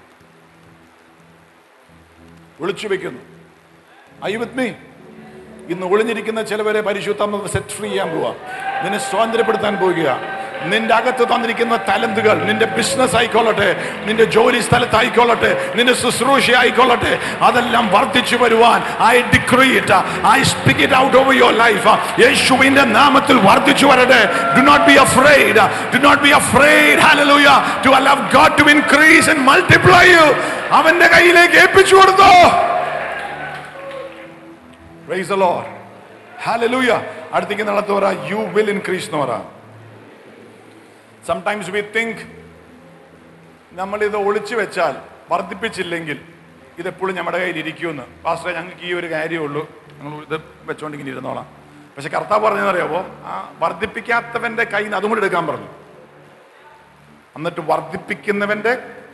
വിളിച്ചു വെക്കുന്നു അയ്യുവത്മി ഇന്ന് ഒളിഞ്ഞിരിക്കുന്ന ചിലവരെ പരിശുദ്ധ സെറ്റ് ഫ്രീ ചെയ്യാൻ പോവാ നിന്നെ സ്വാതന്ത്ര്യപ്പെടുത്താൻ പോകുക നിന്റെ അകത്ത് തന്നിരിക്കുന്ന തലന്തുകൾ നിന്റെ ബിസിനസ് ആയിക്കൊള്ളട്ടെ നിന്റെ ജോലി സ്ഥലത്തായിക്കൊള്ളട്ടെ നിന്റെ ശുശ്രൂഷ ആയിക്കൊള്ളട്ടെ അതെല്ലാം വർദ്ധിച്ചു വരുവാൻ I decree it I speak it out over your life യേശുവിന്റെ നാമത്തിൽ വർദ്ധിച്ചു വരട്ടെ do not be afraid do not be afraid hallelujah to allow God to increase and multiply you അവന്റെ കയ്യിലേക്ക് ഏൽപ്പിച്ചു കൊടുത്തോ പ്രൈസ് ദ ലോർഡ് ഹല്ലേലൂയ അടുത്തേക്ക് നടത്തു പറ യു വിൽ ഇൻക്രീസ് എന്ന് പറ സംടൈംസ് വി തിങ്ക് നമ്മൾ ഇത് ഒളിച്ചു വെച്ചാൽ വർദ്ധിപ്പിച്ചില്ലെങ്കിൽ ഇതെപ്പോഴും നമ്മുടെ കയ്യിൽ ഇരിക്കുമെന്ന് പാസ്റ്ററെ ഞങ്ങൾക്ക് ഈ ഒരു കാര്യമുള്ളൂ ഞങ്ങൾ ഇത് വെച്ചോണ്ട് ഇങ്ങനെ ഇരുന്നോളാം പക്ഷെ കർത്താവ് പറഞ്ഞതറിയാവോ ആ വർദ്ധിപ്പിക്കാത്തവന്റെ കയ്യിൽ നിന്ന് അതും കൂടി എടുക്കാൻ പറഞ്ഞു എന്നിട്ട് വർദ്ധിപ്പിക്കുന്നവന്റെ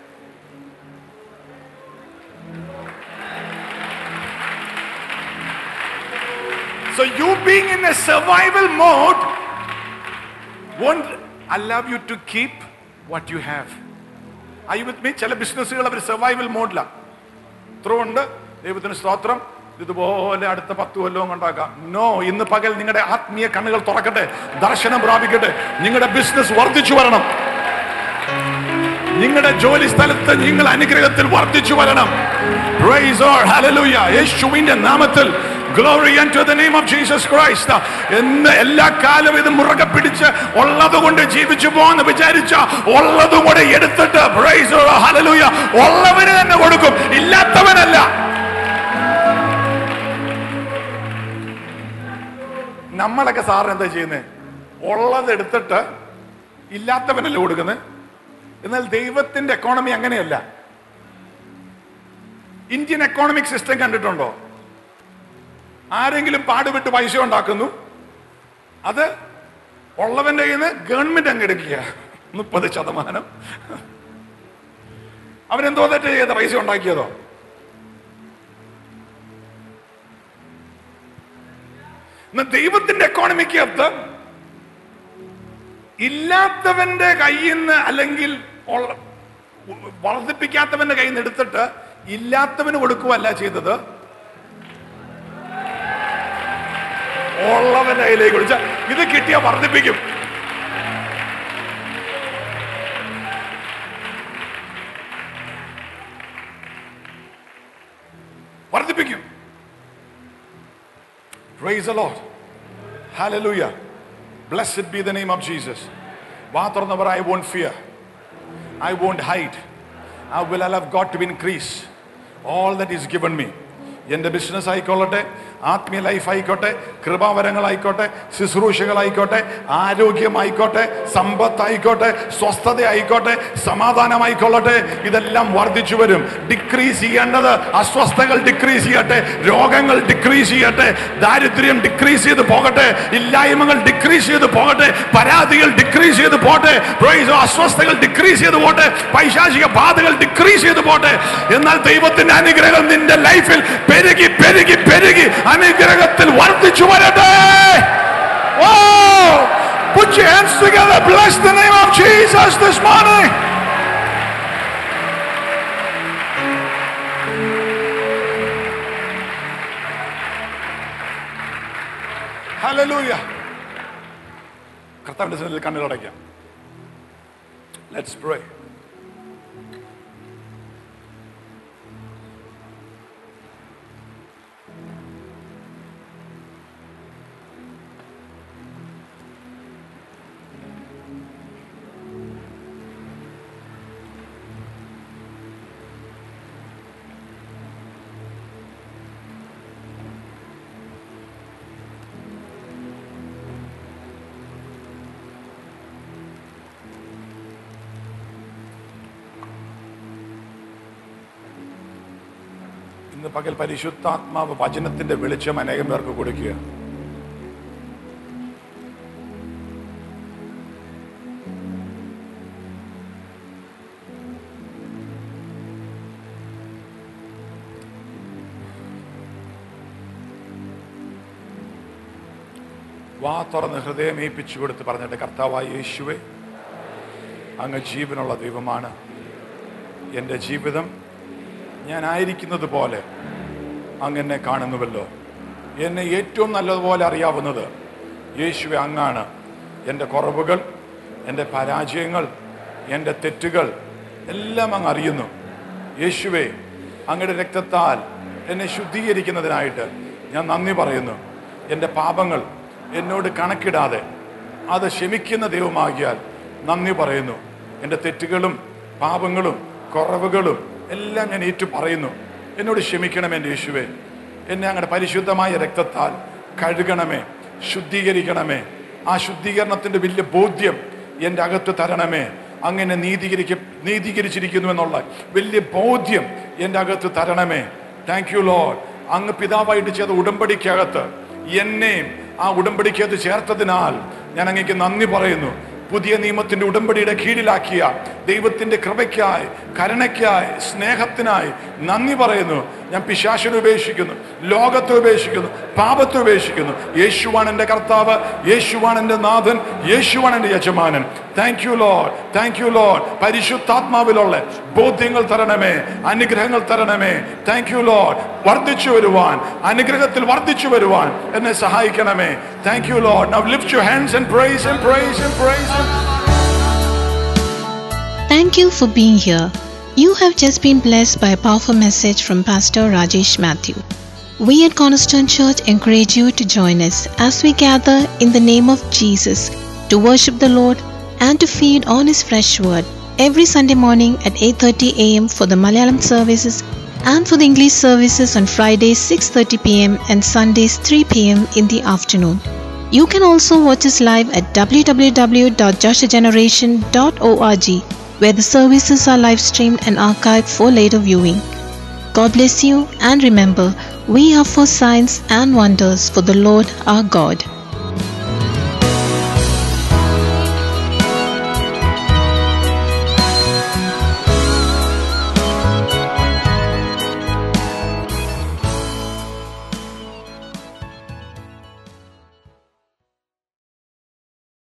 So you being in a survival mode won't allow you to keep what you have. Are you with me? ചില ബിസിനസ്സുകൾ അവർ സർവൈവൽ മോഡിലാണ് ഇത്രയുണ്ട് ദൈവത്തിന് സ്തോത്രം ഇതുപോലെ അടുത്ത പത്ത് കൊല്ലവും കൊണ്ടാക്കാം നോ ഇന്ന് പകൽ നിങ്ങളുടെ ആത്മീയ കണ്ണുകൾ തുറക്കട്ടെ ദർശനം പ്രാപിക്കട്ടെ നിങ്ങളുടെ ബിസിനസ് വർദ്ധിച്ചു വരണം നിങ്ങളുടെ ജോലി സ്ഥലത്ത് നിങ്ങൾ അനുഗ്രഹത്തിൽ വർദ്ധിച്ചു വരണം Praise God. Hallelujah. യേശുവിന്റെ നാമത്തിൽ glory to the name of Jesus Christ എന്ന് എല്ലാ കാലം ഇത് മുറുകെ പിടിച്ച് ഉള്ളത് കൊണ്ട് ജീവിച്ചു പോന്ന് വിചാരിച്ച ഉള്ളതും കൂടെ എടുത്തിട്ട് പ്രൈസ് ഹലലൂയ ഉള്ളവന് തന്നെ കൊടുക്കും ഇല്ലാത്തവനല്ല നമ്മളൊക്കെ സാറിന് എന്താ ചെയ്യുന്നത് ഉള്ളത് എടുത്തിട്ട് ഇല്ലാത്തവനല്ലേ കൊടുക്കുന്നത് എന്നാൽ ദൈവത്തിന്റെ എക്കോണമി അങ്ങനെയല്ല ഇന്ത്യൻ എക്കോണമിക് സിസ്റ്റം കണ്ടിട്ടുണ്ടോ ആരെങ്കിലും പാടുപെട്ട് പൈസ ഉണ്ടാക്കുന്നു അത് ഉള്ളവന്റെ കയ്യിൽ നിന്ന് ഗവൺമെന്റ് അങ്ങ് എടുക്കുക മുപ്പത് ശതമാനം അവനെന്തോ തെറ്റ് ചെയ്ത പൈസ ഉണ്ടാക്കിയതോ എന്നാൽ ദൈവത്തിന്റെ എക്കോണമിക്ക് അകത്ത് ഇല്ലാത്തവന്റെ കയ്യിൽ നിന്ന് അല്ലെങ്കിൽ ഉള്ള- വർദ്ധിപ്പിക്കാത്തവന്റെ കയ്യിൽ നിന്ന് എടുത്തിട്ട് ഇല്ലാത്തവന് കൊടുക്കുകയല്ല ചെയ്തത് ഉള്ളവന്റെ കയ്യിലേക്ക് വിളിച്ച ഇത് കിട്ടിയ വർദ്ധിപ്പിക്കും വർദ്ധിപ്പിക്കും Praise the Lord. Hallelujah. Blessed be the name of Jesus. വാ തുറന്നവർ I won't fear I won't hide I will allow God to increase all that is given me എൻ്റെ ബിസിനസ് ആയിക്കൊള്ളട്ടെ ആത്മീയ ലൈഫ് ആയിക്കോട്ടെ കൃപാവരങ്ങളായിക്കോട്ടെ ശുശ്രൂഷകളായിക്കോട്ടെ ആരോഗ്യമായിക്കോട്ടെ സമ്പത്തായിക്കോട്ടെ സ്വസ്ഥത ആയിക്കോട്ടെ സമാധാനമായിക്കൊള്ളട്ടെ ഇതെല്ലാം വർദ്ധിച്ചു വരും ഡിക്രീസ് ചെയ്യേണ്ടത് അസ്വസ്ഥകൾ ഡിക്രീസ് ചെയ്യട്ടെ രോഗങ്ങൾ ഡിക്രീസ് ചെയ്യട്ടെ ദാരിദ്ര്യം ഡിക്രീസ് ചെയ്ത് പോകട്ടെ ഇല്ലായ്മകൾ ഡിക്രീസ് ചെയ്ത് പോകട്ടെ പരാതികൾ ഡിക്രീസ് ചെയ്ത് പോട്ടെ Praise the Lord. അസ്വസ്ഥകൾ ഡിക്രീസ് ചെയ്ത് പോട്ടെ പൈശാചിക ബാധകൾ ഡിക്രീസ് ചെയ്ത് പോട്ടെ എന്നാൽ ദൈവത്തിന്റെ അനുഗ്രഹം നിന്റെ ലൈഫിൽ പെരുകി പെരുകി പെരുകി അനുഗ്രഹത്തിൽ വർദ്ധിച്ചു വരട്ടെ Oh! Put your hands together. Bless the name of Jesus this morning. Hallelujah. കർത്താവിന്റെ സന്നിധിയിൽ കണ്ണുകളടയ്ക്കാം ലെറ്റ്സ് പ്രേ ഇന്ന് പകൽ പരിശുദ്ധാത്മാവ് വചനത്തിന്റെ വെളിച്ചം അനേകം പേർക്ക് കൊടുക്കുക വാ തുറന്ന് ഹൃദയം ഏൽപ്പിച്ചു കൊടുത്ത് പറഞ്ഞിട്ട് കർത്താവായ യേശുവെ അങ്ങ് ജീവനുള്ള ദൈവമാണ് എൻ്റെ ജീവിതം ഞാൻ ആയിരിക്കുന്നത് പോലെ അങ്ങെന്നെ കാണുന്നുവല്ലോ എന്നെ ഏറ്റവും നല്ലതുപോലെ അറിയാവുന്നത് യേശുവെ അങ്ങാണ് എൻ്റെ കുറവുകൾ എൻ്റെ പരാജയങ്ങൾ എൻ്റെ തെറ്റുകൾ എല്ലാം അങ്ങ് അറിയുന്നു യേശുവെ അങ്ങയുടെ രക്തത്താൽ എന്നെ ശുദ്ധീകരിക്കുന്നതിനായിട്ട് ഞാൻ നന്ദി പറയുന്നു എൻ്റെ പാപങ്ങൾ എന്നോട് കണക്കിടാതെ അത് ക്ഷമിക്കുന്ന ദൈവമാകിയാൽ നന്ദി പറയുന്നു എൻ്റെ തെറ്റുകളും പാപങ്ങളും കുറവുകളും എല്ലാം ഞാൻ ഏറ്റു പറയുന്നു എന്നോട് ക്ഷമിക്കണം എൻ്റെ യേശുവേ എന്നെ അങ്ങയുടെ പരിശുദ്ധമായ രക്തത്താൽ കഴുകണമേ ശുദ്ധീകരിക്കണമേ ആ ശുദ്ധീകരണത്തിൻ്റെ വലിയ ബോധ്യം എൻ്റെ അകത്ത് തരണമേ അങ്ങനെ നീതീകരിക്ക നീതീകരിച്ചിരിക്കുന്നു എന്നുള്ള വലിയ ബോധ്യം എൻ്റെ അകത്ത് തരണമേ താങ്ക് യു ലോഡ് അങ്ങ് പിതാവായിട്ട് ചെയ്ത ഉടമ്പടിക്കകത്ത് എന്നെയും ആ ഉടമ്പടിക്കകത്ത് ചേർത്തതിനാൽ ഞാൻ അങ്ങേക്ക് നന്ദി പറയുന്നു പുതിയ നിയമത്തിന്റെ ഉടമ്പടിയുടെ കീഴിലാക്കിയ ദൈവത്തിന്റെ കൃപയ്ക്കായി കരുണയ്ക്കായി സ്നേഹത്തിനായി നന്ദി പറയുന്നു ഞാൻ പിശാശിനെ ഉപേക്ഷിക്കുന്നു ലോകത്തെ ഉപേക്ഷിക്കുന്നു പാപത്തെ ഉപേക്ഷിക്കുന്നു യേശുവാണ് എൻ്റെ കർത്താവ് യേശുവാണ് എൻ്റെ നാഥൻ യേശുവാണ് എൻ്റെ യജമാനൻ thank you Lord thank you Lord പരിശുദ്ധാത്മാവിലുള്ള ബോധ്യങ്ങൾ തരണമേ അനുഗ്രഹങ്ങൾ തരണമേ താങ്ക് യു ലോഡ് വർദ്ധിച്ചു വരുവാൻ അനുഗ്രഹത്തിൽ വർദ്ധിച്ചു വരുവാൻ എന്നെ സഹായിക്കണമേ thank you Lord now lift your hands and praise and praise and praise Thank you for being here. You have just been blessed by a powerful message from Pastor Rajesh Matthew. We at Cornerstone Church encourage you to join us as we gather in the name of Jesus to worship the Lord and to feed on his fresh word every Sunday morning at 8:30 a.m. for the Malayalam services and for the English services on Fridays 6:30 p.m. and Sundays 3 p.m. in the afternoon. You can also watch us live at www.joshageneration.org where the services are live streamed and archived for later viewing. God bless you and remember, we are for signs and wonders for the Lord our God.